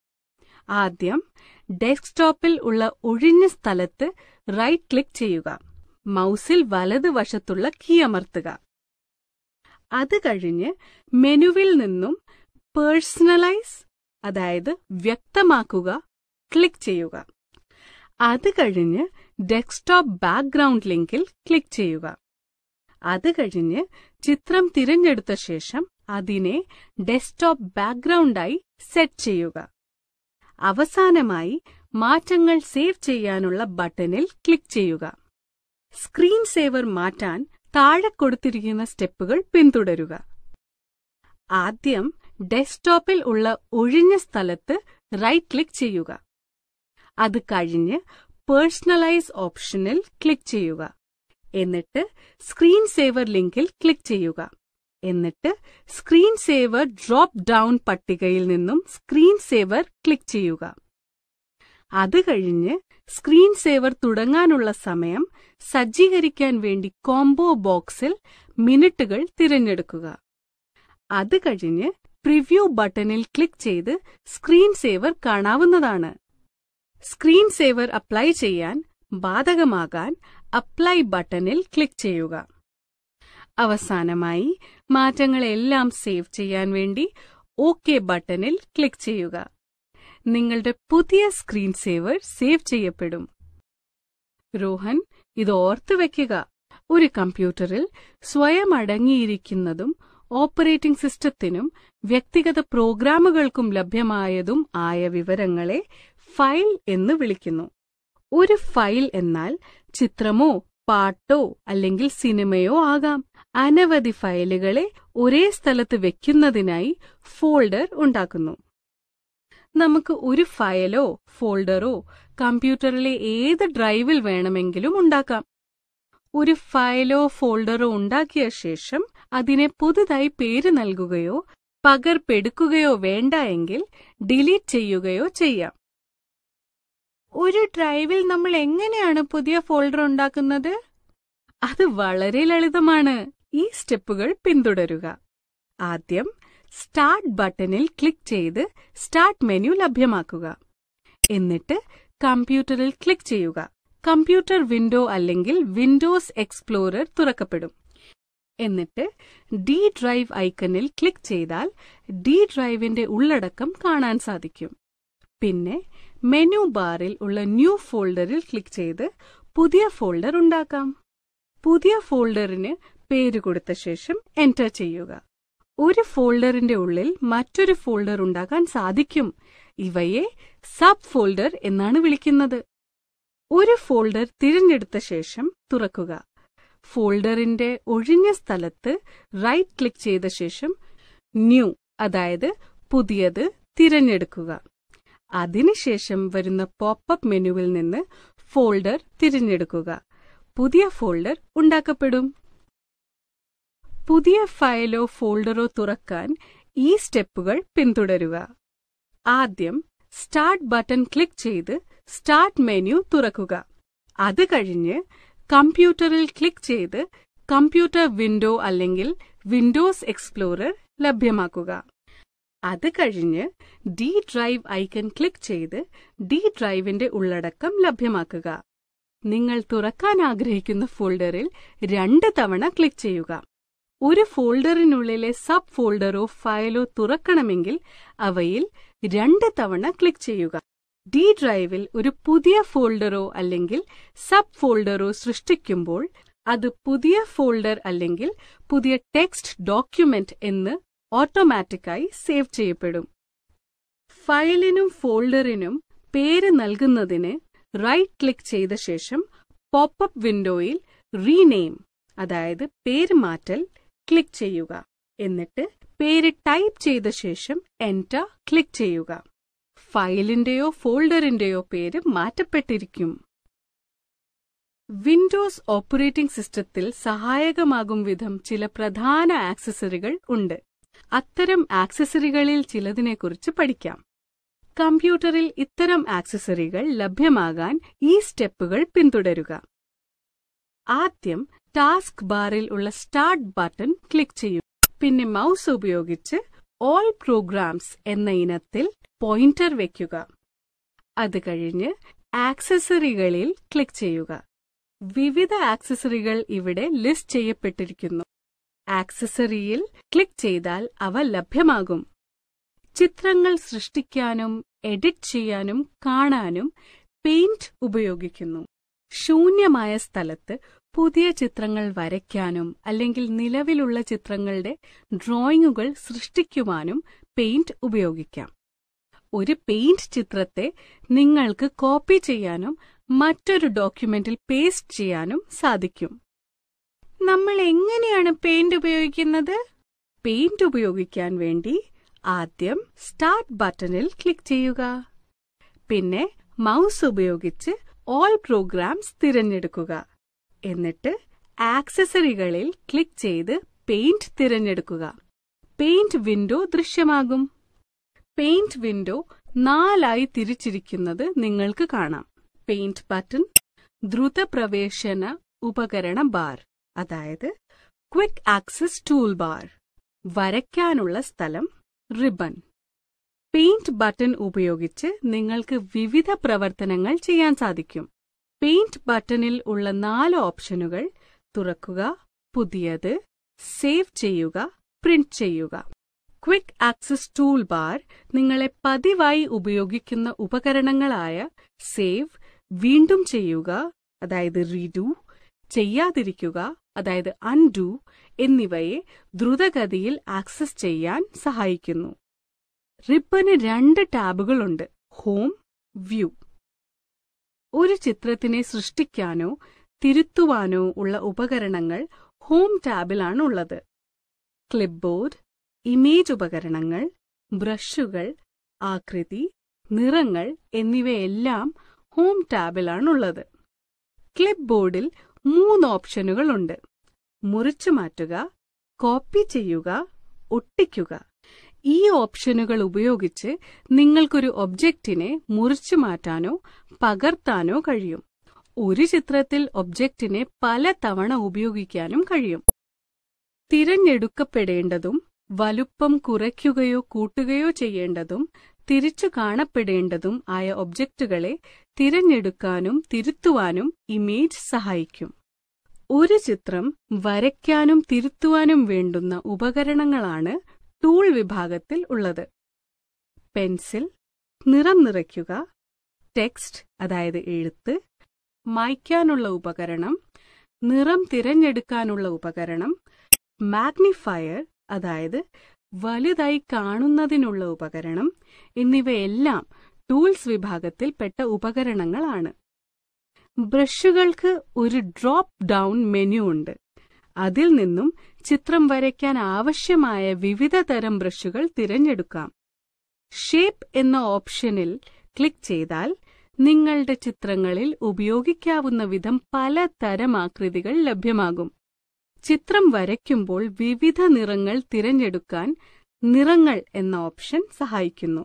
ആദ്യം ഡെസ്ക്ടോപ്പിൽ ഉള്ള ഒഴിഞ്ഞ സ്ഥലത്ത് റൈറ്റ് ക്ലിക്ക് ചെയ്യുക മൗസിൽ വലതുവശത്തുള്ള കീ അമർത്തുക അത് കഴിഞ്ഞ് മെനുവിൽ നിന്നും പേഴ്സണലൈസ് അതായത് വ്യക്തമാക്കുക ക്ലിക്ക് ചെയ്യുക അത് കഴിഞ്ഞ് ഡെസ്ക്ടോപ്പ് ബാക്ക്ഗ്രൗണ്ട് ലിങ്കിൽ ക്ലിക്ക് ചെയ്യുക അത് കഴിഞ്ഞ് ചിത്രം തിരഞ്ഞെടുത്ത ശേഷം അതിനെ ഡെസ്ക്ടോപ്പ് ബാക്ക്ഗ്രൗണ്ടായി സെറ്റ് ചെയ്യുക അവസാനമായി മാറ്റങ്ങൾ സേവ് ചെയ്യാനുള്ള ബട്ടണിൽ ക്ലിക്ക് ചെയ്യുക സ്ക്രീൻ സേവർ മാറ്റാൻ താഴെ കൊടുത്തിരിക്കുന്ന സ്റ്റെപ്പുകൾ പിന്തുടരുക ആദ്യം ഡെസ്ക്ടോപ്പിൽ ഉള്ള ഒഴിഞ്ഞ സ്ഥലത്ത് റൈറ്റ് ക്ലിക്ക് ചെയ്യുക അത് കഴിഞ്ഞ് പേഴ്സണലൈസ് ഓപ്ഷനിൽ ക്ലിക്ക് ചെയ്യുക എന്നിട്ട് സ്ക്രീൻ സേവർ ലിങ്കിൽ ക്ലിക്ക് ചെയ്യുക എന്നിട്ട് സ്ക്രീൻ സേവർ ഡ്രോപ്പ് ഡൗൺ പട്ടികയിൽ നിന്നും സ്ക്രീൻ സേവർ ക്ലിക്ക് ചെയ്യുക അത് കഴിഞ്ഞ് സ്ക്രീൻ സേവർ തുടങ്ങാനുള്ള സമയം സജ്ജീകരിക്കാൻ വേണ്ടി കോംബോ ബോക്സിൽ മിനിറ്റുകൾ തിരഞ്ഞെടുക്കുക അത് കഴിഞ്ഞ് പ്രിവ്യൂ ബട്ടണിൽ ക്ലിക്ക് ചെയ്ത് സ്ക്രീൻ സേവർ കാണാവുന്നതാണ് സ്ക്രീൻ സേവർ അപ്ലൈ ചെയ്യാൻ ബാധകമാകാൻ അപ്ലൈ ബട്ടണിൽ ക്ലിക്ക് ചെയ്യുക അവസാനമായി മാറ്റങ്ങളെല്ലാം സേവ് ചെയ്യാൻ വേണ്ടി ഓക്കെ ബട്ടണിൽ ക്ലിക്ക് ചെയ്യുക നിങ്ങളുടെ പുതിയ സ്ക്രീൻ സേവർ സേവ് ചെയ്യപ്പെടും രോഹൻ ഇത് ഓർത്തു വെക്കുക ഒരു കമ്പ്യൂട്ടറിൽ സ്വയം അടങ്ങിയിരിക്കുന്നതും ഓപ്പറേറ്റിംഗ് സിസ്റ്റത്തിനും വ്യക്തിഗത പ്രോഗ്രാമുകൾക്കും ലഭ്യമായതും ആയ വിവരങ്ങളെ ഫയൽ എന്ന് വിളിക്കുന്നു ഒരു ഫയൽ എന്നാൽ ചിത്രമോ പാട്ടോ അല്ലെങ്കിൽ സിനിമയോ ആകാം അനവധി ഫയലുകളെ ഒരേ സ്ഥലത്ത് വെക്കുന്നതിനായി ഫോൾഡർ ഉണ്ടാക്കുന്നു നമുക്ക് ഒരു ഫയലോ ഫോൾഡറോ കമ്പ്യൂട്ടറിലെ ഏത് ഡ്രൈവിൽ വേണമെങ്കിലും ഉണ്ടാക്കാം ഒരു ഫയലോ ഫോൾഡറോ ഉണ്ടാക്കിയ ശേഷം അതിനെ പുതുതായി പേര് നൽകുകയോ പകർപ്പെടുക്കുകയോ വേണ്ട എങ്കിൽ ഡിലീറ്റ് ചെയ്യുകയോ ചെയ്യാം ഒരു ഡ്രൈവിൽ നമ്മൾ എങ്ങനെയാണ് പുതിയ ഫോൾഡർ ഉണ്ടാക്കുന്നത് അത് വളരെ ലളിതമാണ് ഈ സ്റ്റെപ്പുകൾ പിന്തുടരുക ആദ്യം സ്റ്റാർട്ട് ബട്ടണിൽ ക്ലിക്ക് ചെയ്ത് സ്റ്റാർട്ട് മെനു ലഭ്യമാക്കുക എന്നിട്ട് കമ്പ്യൂട്ടറിൽ ക്ലിക്ക് ചെയ്യുക കമ്പ്യൂട്ടർ വിൻഡോ അല്ലെങ്കിൽ വിൻഡോസ് എക്സ്പ്ലോറർ തുറക്കപ്പെടും എന്നിട്ട് ഡി ഡ്രൈവ് ഐക്കണിൽ ക്ലിക്ക് ചെയ്താൽ ഡി ഡ്രൈവിന്റെ ഉള്ളടക്കം കാണാൻ സാധിക്കും പിന്നെ മെനു ബാറിൽ ഉള്ള ന്യൂ ഫോൾഡറിൽ ക്ലിക്ക് ചെയ്ത് പുതിയ ഫോൾഡർ ഉണ്ടാക്കാം പുതിയ ഫോൾഡറിന് പേര് കൊടുത്ത ശേഷം എന്റർ ചെയ്യുക ഒരു ഫോൾഡറിന്റെ ഉള്ളിൽ മറ്റൊരു ഫോൾഡർ ഉണ്ടാക്കാൻ സാധിക്കും ഇവയെ സബ് ഫോൾഡർ എന്നാണ് വിളിക്കുന്നത് ഒരു ഫോൾഡർ തിരഞ്ഞെടുത്ത ശേഷം തുറക്കുക ഫോൾഡറിന്റെ ഒഴിഞ്ഞ സ്ഥലത്ത് റൈറ്റ് ക്ലിക്ക് ചെയ്ത ശേഷം ന്യൂ അതായത് പുതിയത് തിരഞ്ഞെടുക്കുക അതിനുശേഷം വരുന്ന പോപ്പപ്പ് മെനുവിൽ നിന്ന് ഫോൾഡർ തിരഞ്ഞെടുക്കുക പുതിയ ഫോൾഡർ ഉണ്ടാക്കപ്പെടും പുതിയ ഫയലോ ഫോൾഡറോ തുറക്കാൻ ഈ സ്റ്റെപ്പുകൾ പിന്തുടരുക ആദ്യം സ്റ്റാർട്ട് ബട്ടൺ ക്ലിക്ക് ചെയ്ത് സ്റ്റാർട്ട് മെനു തുറക്കുക അത് കഴിഞ്ഞ് കമ്പ്യൂട്ടറിൽ ക്ലിക്ക് ചെയ്ത് കമ്പ്യൂട്ടർ വിൻഡോ അല്ലെങ്കിൽ വിൻഡോസ് എക്സ്പ്ലോറർ ലഭ്യമാക്കുക അത് കഴിഞ്ഞ് ഡി ഡ്രൈവ് ഐക്കൺ ക്ലിക്ക് ചെയ്ത് ഡി ഡ്രൈവിന്റെ ഉള്ളടക്കം ലഭ്യമാക്കുക നിങ്ങൾ തുറക്കാൻ ആഗ്രഹിക്കുന്ന ഫോൾഡറിൽ രണ്ട് തവണ ക്ലിക്ക് ചെയ്യുക ഒരു ഫോൾഡറിനുള്ളിലെ സബ് ഫോൾഡറോ ഫയലോ തുറക്കണമെങ്കിൽ അവയിൽ രണ്ട് തവണ ക്ലിക്ക് ചെയ്യുക ഡി ഡ്രൈവിൽ ഒരു പുതിയ ഫോൾഡറോ അല്ലെങ്കിൽ സബ് ഫോൾഡറോ സൃഷ്ടിക്കുമ്പോൾ അത് പുതിയ ഫോൾഡർ അല്ലെങ്കിൽ പുതിയ ടെക്സ്റ്റ് ഡോക്യുമെന്റ് എന്ന് ഓട്ടോമാറ്റിക്കായി സേവ് ചെയ്യപ്പെടും ഫയലിനും ഫോൾഡറിനും പേര് നൽകുന്നതിന് റൈറ്റ് ക്ലിക്ക് ചെയ്ത ശേഷം പോപ്പപ്പ് വിൻഡോയിൽ റീനെയിം അതായത് പേര് മാറ്റൽ ക്ലിക്ക് ചെയ്യുക എന്നിട്ട് പേര് ടൈപ്പ് ചെയ്ത ശേഷം എന്റർ ക്ലിക്ക് ചെയ്യുക ഫയലിന്റെയോ ഫോൾഡറിന്റെയോ പേര് മാറ്റപ്പെട്ടിരിക്കും വിൻഡോസ് ഓപ്പറേറ്റിംഗ് സിസ്റ്റത്തിൽ സഹായകമാകും വിധം ചില പ്രധാന ആക്സസറികൾ ഉണ്ട് അത്തരം ആക്സസറികളിൽ ചിലതിനെക്കുറിച്ച് പഠിക്കാം കമ്പ്യൂട്ടറിൽ ഇത്തരം ആക്സസറികൾ ലഭ്യമാകാൻ ഈ സ്റ്റെപ്പുകൾ പിന്തുടരുക ആദ്യം ടാസ്ക് ബാറിൽ ഉള്ള സ്റ്റാർട്ട് ബട്ടൺ ക്ലിക്ക് ചെയ്യൂ പിന്നെ മൗസ് ഉപയോഗിച്ച് ഓൾ പ്രോഗ്രാംസ് എന്ന ഇനത്തിൽ പോയിന്റർ വയ്ക്കുക അത് കഴിഞ്ഞ് ആക്സസറികളിൽ ക്ലിക്ക് ചെയ്യുക വിവിധ ആക്സസറികൾ ഇവിടെ ലിസ്റ്റ് ചെയ്യപ്പെട്ടിരിക്കുന്നു ആക്സസറിയിൽ ക്ലിക്ക് ചെയ്താൽ അവ ലഭ്യമാകും ചിത്രങ്ങൾ സൃഷ്ടിക്കാനും എഡിറ്റ് ചെയ്യാനും കാണാനും പെയിന്റ് ഉപയോഗിക്കുന്നു ശൂന്യമായ സ്ഥലത്ത് പുതിയ ചിത്രങ്ങൾ വരയ്ക്കാനും അല്ലെങ്കിൽ നിലവിലുള്ള ചിത്രങ്ങളുടെ ഡ്രോയിങ്ങുകൾ സൃഷ്ടിക്കുവാനും പെയിന്റ് ഉപയോഗിക്കാം ഒരു പെയിന്റ് ചിത്രത്തെ നിങ്ങൾക്ക് കോപ്പി ചെയ്യാനും മറ്റൊരു ഡോക്യുമെന്റിൽ പേസ്റ്റ് ചെയ്യാനും സാധിക്കും നമ്മൾ എങ്ങനെയാണ് പെയിന്റ് ഉപയോഗിക്കുന്നത് പെയിന്റ് ഉപയോഗിക്കാൻ വേണ്ടി ആദ്യം സ്റ്റാർട്ട് ബട്ടണിൽ ക്ലിക്ക് ചെയ്യുക പിന്നെ മൗസ് ഉപയോഗിച്ച് ഓൾ പ്രോഗ്രാംസ് തിരഞ്ഞെടുക്കുക എന്നിട്ട് ആക്സസറികളിൽ ക്ലിക്ക് ചെയ്ത് പെയിന്റ് തിരഞ്ഞെടുക്കുക പെയിന്റ് വിൻഡോ ദൃശ്യമാകും പെയിന്റ് വിൻഡോ നാലായി തിരിച്ചിരിക്കുന്നത് നിങ്ങൾക്ക് കാണാം പെയിന്റ് ബട്ടൺ ദ്രുതപ്രവേശന ഉപകരണ ബാർ അതായത് ക്വിക്ക് ആക്സസ് ടൂൾ ബാർ വരയ്ക്കാനുള്ള സ്ഥലം റിബൺ പെയിന്റ് ബട്ടൺ ഉപയോഗിച്ച് നിങ്ങൾക്ക് വിവിധ പ്രവർത്തനങ്ങൾ ചെയ്യാൻ സാധിക്കും പെയിന്റ് ബട്ടണിൽ ഉള്ള നാല് ഓപ്ഷനുകൾ തുറക്കുക പുതിയത് സേവ് ചെയ്യുക പ്രിന്റ് ചെയ്യുക ക്വിക്ക് ആക്സസ് ടൂൾ ബാർ നിങ്ങളെ പതിവായി ഉപയോഗിക്കുന്ന ഉപകരണങ്ങളായ സേവ് വീണ്ടും ചെയ്യുക അതായത് റീഡു ചെയ്യാതിരിക്കുക അതായത് അൺഡു എന്നിവയെ ദ്രുതഗതിയിൽ ആക്സസ് ചെയ്യാൻ സഹായിക്കുന്നു റിബന് രണ്ട് ടാബുകളുണ്ട് ഹോം വ്യൂ ഒരു ചിത്രത്തിനെ സൃഷ്ടിക്കാനോ തിരുത്തുവാനോ ഉള്ള ഉപകരണങ്ങൾ ഹോം ടാബിലാണ് ഉള്ളത് ക്ലിപ്ബോർഡ് ഇമേജ് ഉപകരണങ്ങൾ ബ്രഷുകൾ ആകൃതി നിറങ്ങൾ എന്നിവയെല്ലാം ഹോം ടാബിലാണുള്ളത് ക്ലിപ്പ് ബോർഡിൽ മൂന്ന് ഓപ്ഷനുകളുണ്ട് മുറിച്ചു മാറ്റുക കോപ്പി ചെയ്യുക ഒട്ടിക്കുക ഈ ഓപ്ഷനുകൾ ഉപയോഗിച്ച് നിങ്ങൾക്കൊരു ഒബ്ജക്റ്റിനെ മുറിച്ചു മാറ്റാനോ പകർത്താനോ കഴിയും ഒരു ചിത്രത്തിൽ ഒബ്ജക്റ്റിനെ പല തവണ ഉപയോഗിക്കാനും കഴിയും തിരഞ്ഞെടുക്കപ്പെടേണ്ടതും വലുപ്പം കുറയ്ക്കുകയോ കൂട്ടുകയോ ചെയ്യേണ്ടതും തിരിച്ചു കാണപ്പെടേണ്ടതും ആയ ഒബ്ജക്റ്റുകളെ തിരഞ്ഞെടുക്കാനും തിരുത്തുവാനും ഇമേജ് സഹായിക്കും ഒരു ചിത്രം വരയ്ക്കാനും തിരുത്തുവാനും വേണ്ടുന്ന ഉപകരണങ്ങളാണ് ടൂൾ വിഭാഗത്തിൽ ഉള്ളത് പെൻസിൽ നിറം നിറയ്ക്കുക ടെക്സ്റ്റ് അതായത് എഴുത്ത് മായ്ക്കാനുള്ള ഉപകരണം നിറം തിരഞ്ഞെടുക്കാനുള്ള ഉപകരണം മാഗ്നിഫയർ അതായത് വലുതായി കാണുന്നതിനുള്ള ഉപകരണം എന്നിവയെല്ലാം ടൂൾസ് വിഭാഗത്തിൽപ്പെട്ട ഉപകരണങ്ങളാണ് ബ്രഷുകൾക്ക് ഒരു ഡ്രോപ്പ് ഡൗൺ മെനു ഉണ്ട് അതിൽ നിന്നും ചിത്രം വരയ്ക്കാൻ ആവശ്യമായ വിവിധ തരം ബ്രഷുകൾ തിരഞ്ഞെടുക്കാം ഷേപ്പ് എന്ന ഓപ്ഷനിൽ ക്ലിക്ക് ചെയ്താൽ നിങ്ങളുടെ ചിത്രങ്ങളിൽ ഉപയോഗിക്കാവുന്ന വിധം പലതരം ആകൃതികൾ ലഭ്യമാകും ചിത്രം വരയ്ക്കുമ്പോൾ വിവിധ നിറങ്ങൾ തിരഞ്ഞെടുക്കാൻ നിറങ്ങൾ എന്ന ഓപ്ഷൻ സഹായിക്കുന്നു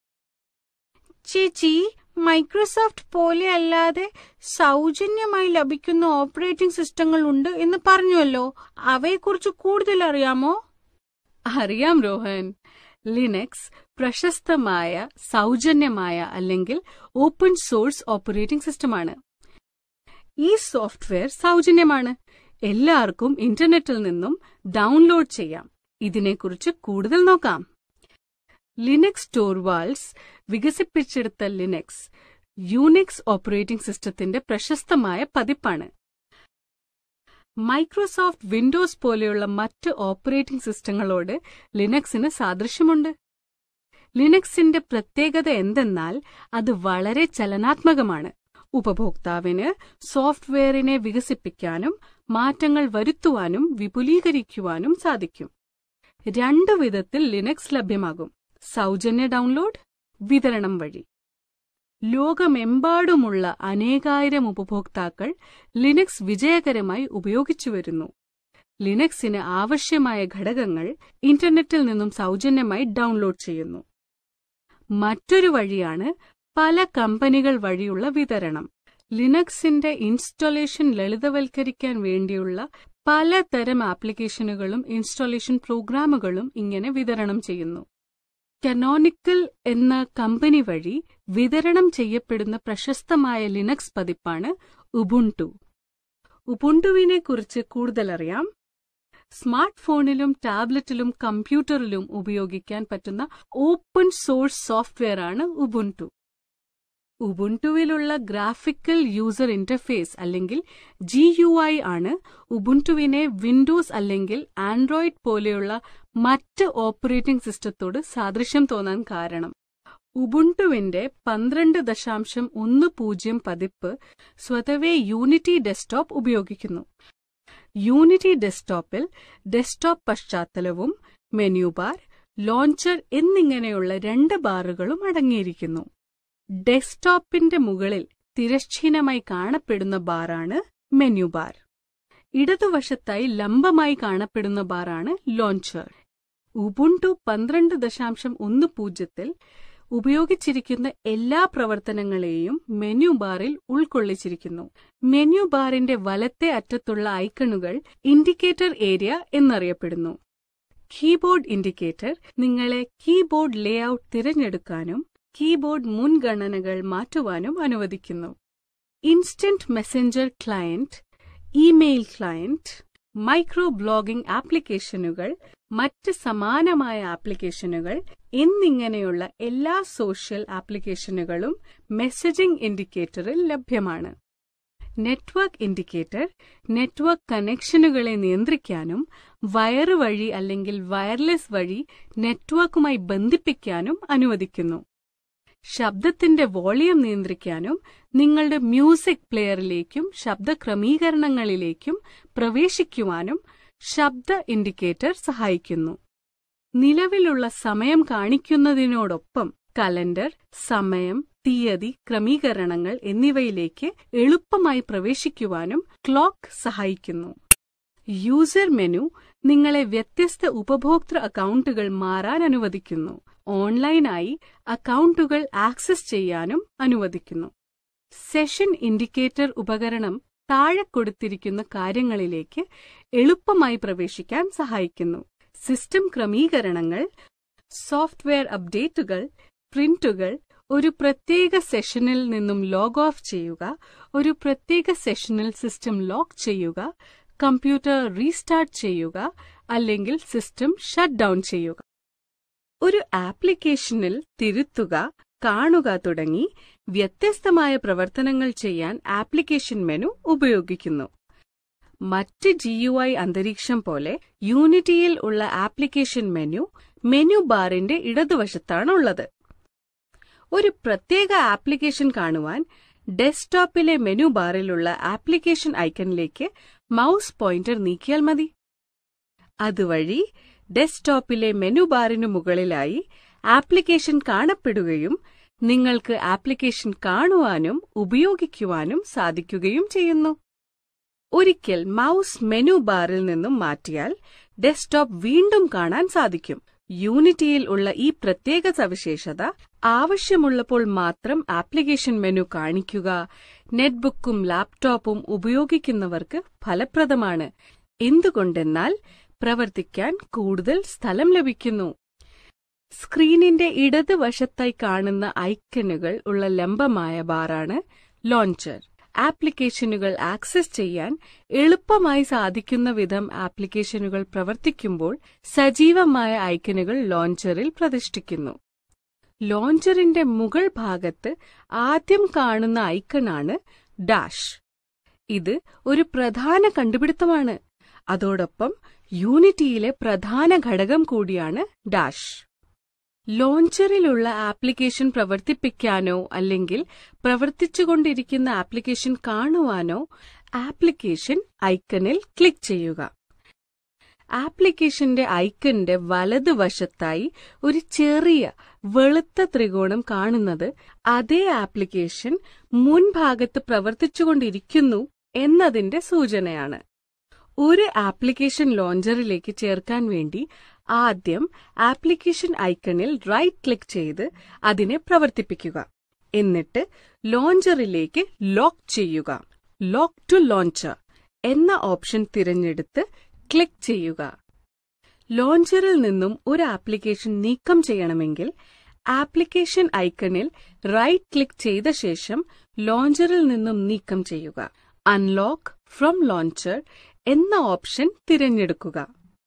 ചേച്ചി മൈക്രോസോഫ്റ്റ് പോലെ അല്ലാതെ സൗജന്യമായി ലഭിക്കുന്ന ഓപ്പറേറ്റിംഗ് സിസ്റ്റങ്ങൾ ഉണ്ട് എന്ന് പറഞ്ഞുവല്ലോ അവയെക്കുറിച്ച് കൂടുതൽ അറിയാമോ അറിയാം രോഹൻ ലിനക്സ് പ്രശസ്തമായ സൗജന്യമായ അല്ലെങ്കിൽ ഓപ്പൺ സോഴ്സ് ഓപ്പറേറ്റിംഗ് സിസ്റ്റമാണ് ഈ സോഫ്റ്റ്വെയർ സൗജന്യമാണ് എല്ലാവർക്കും ഇന്റർനെറ്റിൽ നിന്നും ഡൗൺലോഡ് ചെയ്യാം ഇതിനെക്കുറിച്ച് കൂടുതൽ നോക്കാം ലിനക്സ് ടോർവാൾസ് വികസിപ്പിച്ചെടുത്ത ലിനക്സ് യൂണിക്സ് ഓപ്പറേറ്റിംഗ് സിസ്റ്റത്തിന്റെ പ്രശസ്തമായ പതിപ്പാണ് മൈക്രോസോഫ്റ്റ് വിൻഡോസ് പോലെയുള്ള മറ്റ് ഓപ്പറേറ്റിംഗ് സിസ്റ്റങ്ങളോട് ലിനക്സിന് സാദൃശ്യമുണ്ട് ലിനക്സിന്റെ പ്രത്യേകത എന്തെന്നാൽ അത് വളരെ ചലനാത്മകമാണ് ഉപഭോക്താവിന് സോഫ്റ്റ്വെയറിനെ വികസിപ്പിക്കാനും മാറ്റങ്ങൾ വരുത്തുവാനും വിപുലീകരിക്കുവാനും സാധിക്കും രണ്ടു വിധത്തിൽ ലിനക്സ് ലഭ്യമാകും സൗജന്യ ഡൗൺലോഡ് വിതരണം വഴി ലോകമെമ്പാടുമുള്ള അനേകായിരം ഉപഭോക്താക്കൾ ലിനക്സ് വിജയകരമായി ഉപയോഗിച്ചുവരുന്നു ലിനക്സിന് ആവശ്യമായ ഘടകങ്ങൾ ഇന്റർനെറ്റിൽ നിന്നും സൗജന്യമായി ഡൗൺലോഡ് ചെയ്യുന്നു മറ്റൊരു വഴിയാണ് പല കമ്പനികൾ വഴിയുള്ള വിതരണം ലിനക്സിന്റെ ഇൻസ്റ്റലേഷൻ ലളിതവൽക്കരിക്കാൻ വേണ്ടിയുള്ള പലതരം ആപ്ലിക്കേഷനുകളും ഇൻസ്റ്റലേഷൻ പ്രോഗ്രാമുകളും ഇങ്ങനെ വിതരണം ചെയ്യുന്നു കനോണിക്കൽ എന്ന കമ്പനി വഴി വിതരണം ചെയ്യപ്പെടുന്ന പ്രശസ്തമായ ലിനക്സ് പതിപ്പാണ് ഉബുണ്ടു ഉബുണ്ടുവിനെ കുറിച്ച് കൂടുതലറിയാം സ്മാർട്ട് ഫോണിലും ടാബ്ലറ്റിലും കമ്പ്യൂട്ടറിലും ഉപയോഗിക്കാൻ പറ്റുന്ന ഓപ്പൺ സോഴ്സ് സോഫ്റ്റ്വെയറാണ് ഉബുണ്ടു ഉബുണ്ടുവിലുള്ള ഗ്രാഫിക്കൽ യൂസർ ഇന്റർഫേസ് അല്ലെങ്കിൽ ജി യു ഐ ആണ് ഉബുണ്ടുവിനെ വിൻഡോസ് അല്ലെങ്കിൽ ആൻഡ്രോയിഡ് പോലെയുള്ള മറ്റ് ഓപ്പറേറ്റിംഗ് സിസ്റ്റത്തോട് സാദൃശ്യം തോന്നാൻ കാരണം ഉബുണ്ടുവിന്റെ പന്ത്രണ്ട് ദശാംശം ഒന്ന് പൂജ്യം പതിപ്പ് സ്വതവേ യൂണിറ്റി ഡെസ്ക്ടോപ്പ് ഉപയോഗിക്കുന്നു യൂണിറ്റി ഡെസ്ക്ടോപ്പിൽ ഡെസ്ക്ടോപ്പ് പശ്ചാത്തലവും മെനു ബാർ ലോഞ്ചർ എന്നിങ്ങനെയുള്ള രണ്ട് ബാറുകളും അടങ്ങിയിരിക്കുന്നു ഡെസ്ക്ടോപ്പിന്റെ മുകളിൽ തിരശ്ചീനമായി കാണപ്പെടുന്ന ബാറാണ് മെനു ബാർ ഇടതുവശത്തായി ലംബമായി കാണപ്പെടുന്ന ബാറാണ് ലോഞ്ചർ ഉബുണ്ടു പന്ത്രണ്ട് ദശാംശം ഒന്ന് പൂജ്യത്തിൽ ഉപയോഗിച്ചിരിക്കുന്ന എല്ലാ പ്രവർത്തനങ്ങളെയും മെനു ബാറിൽ ഉൾക്കൊള്ളിച്ചിരിക്കുന്നു മെനു ബാറിന്റെ വലത്തെ അറ്റത്തുള്ള ഐക്കണുകൾ ഇൻഡിക്കേറ്റർ ഏരിയ എന്നറിയപ്പെടുന്നു കീബോർഡ് ഇൻഡിക്കേറ്റർ നിങ്ങളെ കീബോർഡ് ലേഔട്ട് തിരഞ്ഞെടുക്കാനും കീബോർഡ് മുൻഗണനകൾ മാറ്റുവാനും അനുവദിക്കുന്നു instant messenger client email client micro blogging ആപ്ലിക്കേഷനുകൾ മറ്റ് സമാനമായ ആപ്ലിക്കേഷനുകൾ എന്നിങ്ങനെയുള്ള എല്ലാ സോഷ്യൽ ആപ്ലിക്കേഷനുകളും മെസ്സേജിംഗ് ഇൻഡിക്കേറ്ററിൽ ലഭ്യമാണ് നെറ്റ്വർക്ക് ഇൻഡിക്കേറ്റർ നെറ്റ്വർക്ക് കണക്ഷനുകളെ നിയന്ത്രിക്കാനും വയറ് വഴി അല്ലെങ്കിൽ വയർലെസ് വഴി നെറ്റ്വർക്കുമായി ബന്ധിപ്പിക്കാനും അനുവദിക്കുന്നു ശബ്ദത്തിന്റെ വോളിയം നിയന്ത്രിക്കാനും നിങ്ങളുടെ മ്യൂസിക് പ്ലെയറിലേക്കും ശബ്ദ ക്രമീകരണങ്ങളിലേക്കും പ്രവേശിക്കുവാനും ശബ്ദ ഇൻഡിക്കേറ്റർ സഹായിക്കുന്നു നിലവിലുള്ള സമയം കാണിക്കുന്നതിനോടൊപ്പം കലണ്ടർ സമയം തീയതി ക്രമീകരണങ്ങൾ എന്നിവയിലേക്ക് എളുപ്പമായി പ്രവേശിക്കുവാനും ക്ലോക്ക് സഹായിക്കുന്നു യൂസർ മെനു നിങ്ങളെ വ്യത്യസ്ത ഉപഭോക്തൃ അക്കൗണ്ടുകൾ മാറാൻ അനുവദിക്കുന്നു ഓൺലൈനായി അക്കൗണ്ടുകൾ ആക്സസ് ചെയ്യാനും അനുവദിക്കുന്നു സെഷൻ ഇൻഡിക്കേറ്റർ ഉപകരണം താഴെ കൊടുത്തിരിക്കുന്ന കാര്യങ്ങളിലേക്ക് എളുപ്പമായി പ്രവേശിക്കാൻ സഹായിക്കുന്നു സിസ്റ്റം ക്രമീകരണങ്ങൾ സോഫ്റ്റ്വെയർ അപ്ഡേറ്റുകൾ പ്രിന്റുകൾ ഒരു പ്രത്യേക സെഷനിൽ നിന്നും ലോഗ് ഓഫ് ചെയ്യുക ഒരു പ്രത്യേക സെഷനിൽ സിസ്റ്റം ലോക്ക് ചെയ്യുക കമ്പ്യൂട്ടർ റീസ്റ്റാർട്ട് ചെയ്യുക അല്ലെങ്കിൽ സിസ്റ്റം ഷട്ട് ഡൗൺ ചെയ്യുക ഒരു ആപ്ലിക്കേഷനിൽ തിരുത്തുക കാണുക തുടങ്ങി വ്യത്യസ്തമായ പ്രവർത്തനങ്ങൾ ചെയ്യാൻ ആപ്ലിക്കേഷൻ മെനു ഉപയോഗിക്കുന്നു മറ്റ് ജിയുഐ അന്തരീക്ഷം പോലെ യൂണിറ്റിയിൽ ഉള്ള ആപ്ലിക്കേഷൻ മെനു മെനു ബാറിന്റെ ഇടതുവശത്താണുള്ളത് ഒരു പ്രത്യേക ആപ്ലിക്കേഷൻ കാണുവാൻ ഡെസ്ക്ടോപ്പിലെ മെനു ബാറിലുള്ള ആപ്ലിക്കേഷൻ ഐക്കണിലേക്ക് മൗസ് പോയിന്റർ നീക്കിയാൽ മതി അതുവഴി ഡെസ്ക്ടോപ്പിലെ മെനു ബാറിനു മുകളിലായി ആപ്ലിക്കേഷൻ കാണപ്പെടുകയും നിങ്ങൾക്ക് ആപ്ലിക്കേഷൻ കാണുവാനും ഉപയോഗിക്കുവാനും സാധിക്കുകയും ചെയ്യുന്നു ഒരിക്കൽ മൗസ് മെനു ബാറിൽ നിന്നും മാറ്റിയാൽ ഡെസ്ക്ടോപ്പ് വീണ്ടും കാണാൻ സാധിക്കും യൂണിറ്റിയിൽ ഉള്ള ഈ പ്രത്യേക സവിശേഷത ആവശ്യമുള്ളപ്പോൾ മാത്രം ആപ്ലിക്കേഷൻ മെനു കാണിക്കുക നെറ്റ്ബുക്കും ലാപ്ടോപ്പും ഉപയോഗിക്കുന്നവർക്ക് ഫലപ്രദമാണ് എന്തുകൊണ്ടെന്നാൽ പ്രവർത്തിക്കാൻ കൂടുതൽ സ്ഥലം ലഭിക്കുന്നു സ്ക്രീനിന്റെ ഇടതുവശത്തായി കാണുന്ന ഐക്കണുകൾ ഉള്ള ലംബമായ ബാറാണ് ലോഞ്ചർ ആപ്ലിക്കേഷനുകൾ ആക്സസ് ചെയ്യാൻ എളുപ്പമായി സാധിക്കുന്ന വിധം ആപ്ലിക്കേഷനുകൾ പ്രവർത്തിക്കുമ്പോൾ സജീവമായ ഐക്കണുകൾ ലോഞ്ചറിൽ പ്രതിഷ്ഠിക്കുന്നു ലോഞ്ചറിന്റെ മുകൾ ഭാഗത്ത് ആദ്യം കാണുന്ന ഐക്കണാണ് ഡാഷ് ഇത് ഒരു പ്രധാന കണ്ടുപിടുത്തമാണ് അതോടൊപ്പം യൂണിറ്റിയിലെ പ്രധാന ഘടകം കൂടിയാണ് ഡാഷ് ലോഞ്ചറിലുള്ള ആപ്ലിക്കേഷൻ പ്രവർത്തിപ്പിക്കാനോ അല്ലെങ്കിൽ പ്രവർത്തിച്ചുകൊണ്ടിരിക്കുന്ന ആപ്ലിക്കേഷൻ കാണുവാനോ ആപ്ലിക്കേഷൻ ഐക്കണിൽ ക്ലിക്ക് ചെയ്യുക ആപ്ലിക്കേഷന്റെ ഐക്കണിന്റെ വലതുവശത്തായി ഒരു ചെറിയ വെളുത്ത ത്രികോണം കാണുന്നത് അതേ ആപ്ലിക്കേഷൻ മുൻഭാഗത്ത് പ്രവർത്തിച്ചുകൊണ്ടിരിക്കുന്നു എന്നതിന്റെ സൂചനയാണ് ഒരു ആപ്ലിക്കേഷൻ ലോഞ്ചറിലേക്ക് ചേർക്കാൻ വേണ്ടി ആദ്യം ആപ്ലിക്കേഷൻ ഐക്കണിൽ റൈറ്റ് ക്ലിക്ക് ചെയ്ത് അതിനെ പ്രവർത്തിപ്പിക്കുക എന്നിട്ട് ലോഞ്ചറിലേക്ക് ലോക്ക് ചെയ്യുക ലോക്ക് ടു ലോഞ്ചർ എന്ന ഓപ്ഷൻ തിരഞ്ഞെടുത്ത് ക്ലിക്ക് ചെയ്യുക ലോഞ്ചറിൽ നിന്നും ഒരു ആപ്ലിക്കേഷൻ നീക്കം ചെയ്യണമെങ്കിൽ ആപ്ലിക്കേഷൻ ഐക്കണിൽ റൈറ്റ് ക്ലിക്ക് ചെയ്ത ശേഷം ലോഞ്ചറിൽ നിന്നും നീക്കം ചെയ്യുക അൺലോക്ക് ഫ്രം ലോഞ്ചർ എന്ന ഓപ്ഷൻ തിരഞ്ഞെടുക്കുക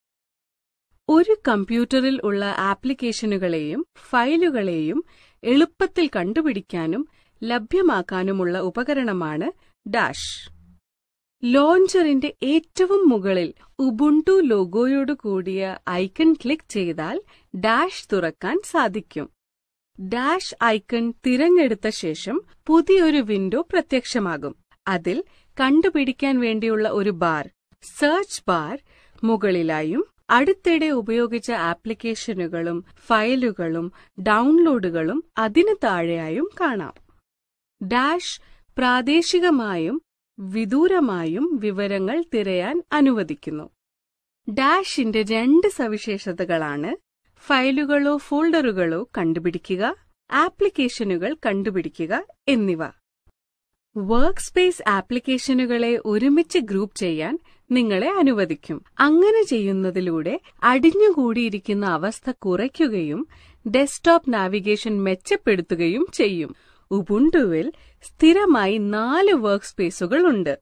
ഒരു കമ്പ്യൂട്ടറിൽ ഉള്ള ആപ്ലിക്കേഷനുകളെയും ഫയലുകളെയും എളുപ്പത്തിൽ കണ്ടുപിടിക്കാനും ലഭ്യമാക്കാനുമുള്ള ഉപകരണമാണ് ഡാഷ് ലോഞ്ചറിന്റെ ഏറ്റവും മുകളിൽ ഉബുണ്ടു ലോഗോയോട് കൂടിയ ഐക്കൺ ക്ലിക്ക് ചെയ്താൽ ഡാഷ് തുറക്കാൻ സാധിക്കും ഡാഷ് ഐക്കൺ തിരഞ്ഞെടുത്ത ശേഷം പുതിയൊരു വിൻഡോ പ്രത്യക്ഷമാകും അതിൽ കണ്ടുപിടിക്കാൻ വേണ്ടിയുള്ള ഒരു ബാർ സെർച്ച് ബാർ മുകളിലായും അടുത്തിടെ ഉപയോഗിച്ച ആപ്ലിക്കേഷനുകളും ഫയലുകളും ഡൗൺലോഡുകളും അതിനു താഴെയായും കാണാം ഡാഷ് പ്രാദേശികമായും വിദൂരമായും വിവരങ്ങൾ തിരയാൻ അനുവദിക്കുന്നു ഡാഷിന്റെ രണ്ട് സവിശേഷതകളാണ് ഫയലുകളോ ഫോൾഡറുകളോ കണ്ടുപിടിക്കുക ആപ്ലിക്കേഷനുകൾ കണ്ടുപിടിക്കുക എന്നിവ വർക്ക് സ്പേസ് ആപ്ലിക്കേഷനുകളെ ഒരുമിച്ച് ഗ്രൂപ്പ് ചെയ്യാൻ നിങ്ങളെ അനുവദിക്കും അങ്ങനെ ചെയ്യുന്നതിലൂടെ അടിഞ്ഞുകൂടിയിരിക്കുന്ന അവസ്ഥ കുറയ്ക്കുകയും ഡെസ്ക്ടോപ്പ് നാവിഗേഷൻ മെച്ചപ്പെടുത്തുകയും ചെയ്യും ഉബുണ്ടുവിൽ സ്ഥിരമായി നാല് വർക്ക് സ്പേസുകൾ ഉണ്ട്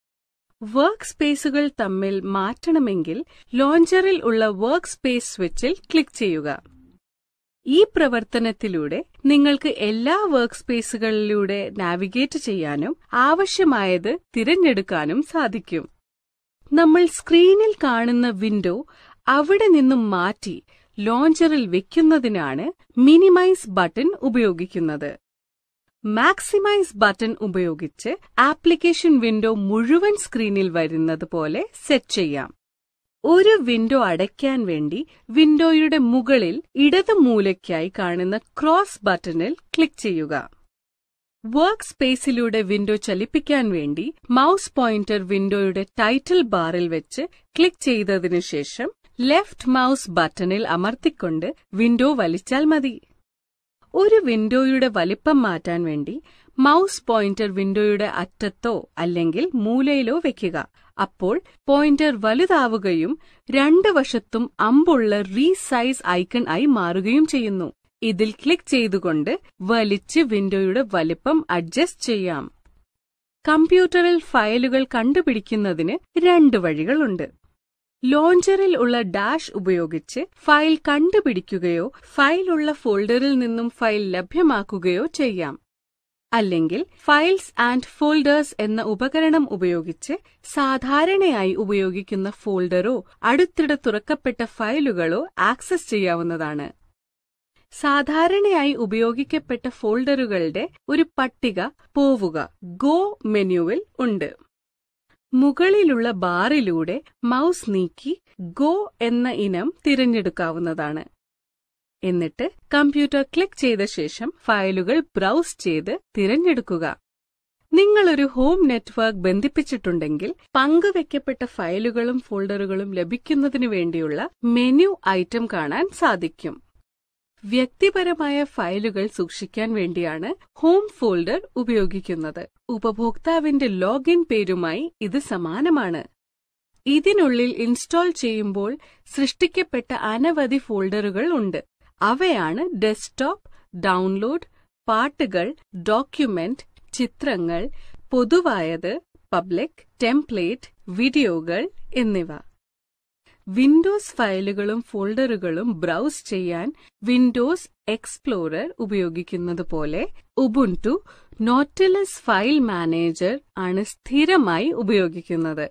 വർക്ക് സ്പേസുകൾ തമ്മിൽ മാറ്റണമെങ്കിൽ ലോഞ്ചറിൽ ഉള്ള വർക്ക് സ്പേസ് സ്വിച്ചിൽ ക്ലിക്ക് ചെയ്യുക ഈ പ്രവർത്തനത്തിലൂടെ നിങ്ങൾക്ക് എല്ലാ വർക്ക് സ്പേസുകളിലൂടെ നാവിഗേറ്റ് ചെയ്യാനും ആവശ്യമായത് തിരഞ്ഞെടുക്കാനും സാധിക്കും നമ്മൾ സ്ക്രീനിൽ കാണുന്ന വിൻഡോ അവിടെ നിന്നും മാറ്റി ലോഞ്ചറിൽ വെക്കുന്നതിനാണ് മിനിമൈസ് ബട്ടൺ ഉപയോഗിക്കുന്നത് മാക്സിമൈസ് ബട്ടൺ ഉപയോഗിച്ച് ആപ്ലിക്കേഷൻ വിൻഡോ മുഴുവൻ സ്ക്രീനിൽ വരുന്നത് പോലെ സെറ്റ് ചെയ്യാം ഒരു വിൻഡോ അടയ്ക്കാൻ വേണ്ടി വിൻഡോയുടെ മുകളിൽ ഇടത് മൂലയ്ക്കായി കാണുന്ന ക്രോസ് ബട്ടണിൽ ക്ലിക്ക് ചെയ്യുക വർക്ക് സ്പേസിലൂടെ വിൻഡോ ചലിപ്പിക്കാൻ വേണ്ടി മൗസ് പോയിന്റർ വിൻഡോയുടെ ടൈറ്റിൽ ബാറിൽ വെച്ച് ക്ലിക്ക് ചെയ്തതിനു ശേഷം ലെഫ്റ്റ് മൗസ് ബട്ടണിൽ അമർത്തിക്കൊണ്ട് വിൻഡോ വലിച്ചാൽ മതി ഒരു വിൻഡോയുടെ വലിപ്പം മാറ്റാൻ വേണ്ടി മൗസ് പോയിന്റർ വിൻഡോയുടെ അറ്റത്തോ അല്ലെങ്കിൽ മൂലയിലോ വെക്കുക അപ്പോൾ പോയിന്റർ വലുതാവുകയും രണ്ട് വശത്തും അമ്പുള്ള റീസൈസ് ഐക്കൺ ആയി മാറുകയും ചെയ്യുന്നു ഇതിൽ ക്ലിക്ക് ചെയ്തുകൊണ്ട് വലിച്ച് വിൻഡോയുടെ വലിപ്പം അഡ്ജസ്റ്റ് ചെയ്യാം കമ്പ്യൂട്ടറിൽ ഫയലുകൾ കണ്ടുപിടിക്കുന്നതിന് രണ്ട് വഴികളുണ്ട് ലോഞ്ചറിൽ ഉള്ള ഡാഷ് ഉപയോഗിച്ച് ഫയൽ കണ്ടുപിടിക്കുകയോ ഫയൽ ഉള്ള ഫോൾഡറിൽ നിന്നും ഫയൽ ലഭ്യമാക്കുകയോ ചെയ്യാം അല്ലെങ്കിൽ ഫയൽസ് ആൻഡ് ഫോൾഡേഴ്സ് എന്ന ഉപകരണം ഉപയോഗിച്ച് സാധാരണയായി ഉപയോഗിക്കുന്ന ഫോൾഡറോ അടുത്തിടെ തുറക്കപ്പെട്ട ഫയലുകളോ ആക്സസ് ചെയ്യാവുന്നതാണ് സാധാരണയായി ഉപയോഗിക്കപ്പെട്ട ഫോൾഡറുകളുടെ ഒരു പട്ടിക പോവുക ഗോ മെനുവിൽ ഉണ്ട് മുകളിലുള്ള ബാറിലൂടെ മൗസ് നീക്കി ഗോ എന്ന ഇനം തിരഞ്ഞെടുക്കാവുന്നതാണ് എന്നിട്ട് കമ്പ്യൂട്ടർ ക്ലിക്ക് ചെയ്ത ശേഷം ഫയലുകൾ ബ്രൗസ് ചെയ്ത് തിരഞ്ഞെടുക്കുക നിങ്ങളൊരു ഹോം നെറ്റ്വർക്ക് ബന്ധിപ്പിച്ചിട്ടുണ്ടെങ്കിൽ പങ്കുവെക്കപ്പെട്ട ഫയലുകളും ഫോൾഡറുകളും ലഭിക്കുന്നതിനു വേണ്ടിയുള്ള മെനു ഐറ്റം കാണാൻ സാധിക്കും വ്യക്തിപരമായ ഫയലുകൾ സൂക്ഷിക്കാൻ വേണ്ടിയാണ് ഹോം ഫോൾഡർ ഉപയോഗിക്കുന്നത് ഉപഭോക്താവിന്റെ ലോഗിൻ പേരുമായി ഇത് സമാനമാണ് ഇതിനുള്ളിൽ ഇൻസ്റ്റാൾ ചെയ്യുമ്പോൾ സൃഷ്ടിക്കപ്പെട്ട അനവധി ഫോൾഡറുകൾ ഉണ്ട് അവയാണ് ഡെസ്ക്ടോപ്പ് ഡൗൺലോഡ് പാട്ടുകൾ ഡോക്യുമെന്റ് ചിത്രങ്ങൾ പൊതുവായത് പബ്ലിക് ടെംപ്ലേറ്റ് വീഡിയോകൾ എന്നിവ വിൻഡോസ് ഫയലുകളും ഫോൾഡറുകളും ബ്രൗസ് ചെയ്യാൻ വിൻഡോസ് എക്സ്പ്ലോറർ ഉപയോഗിക്കുന്നത് പോലെ ഉബുണ്ടു നോട്ടിലസ് ഫയൽ മാനേജർ ആണ് സ്ഥിരമായി ഉപയോഗിക്കുന്നത്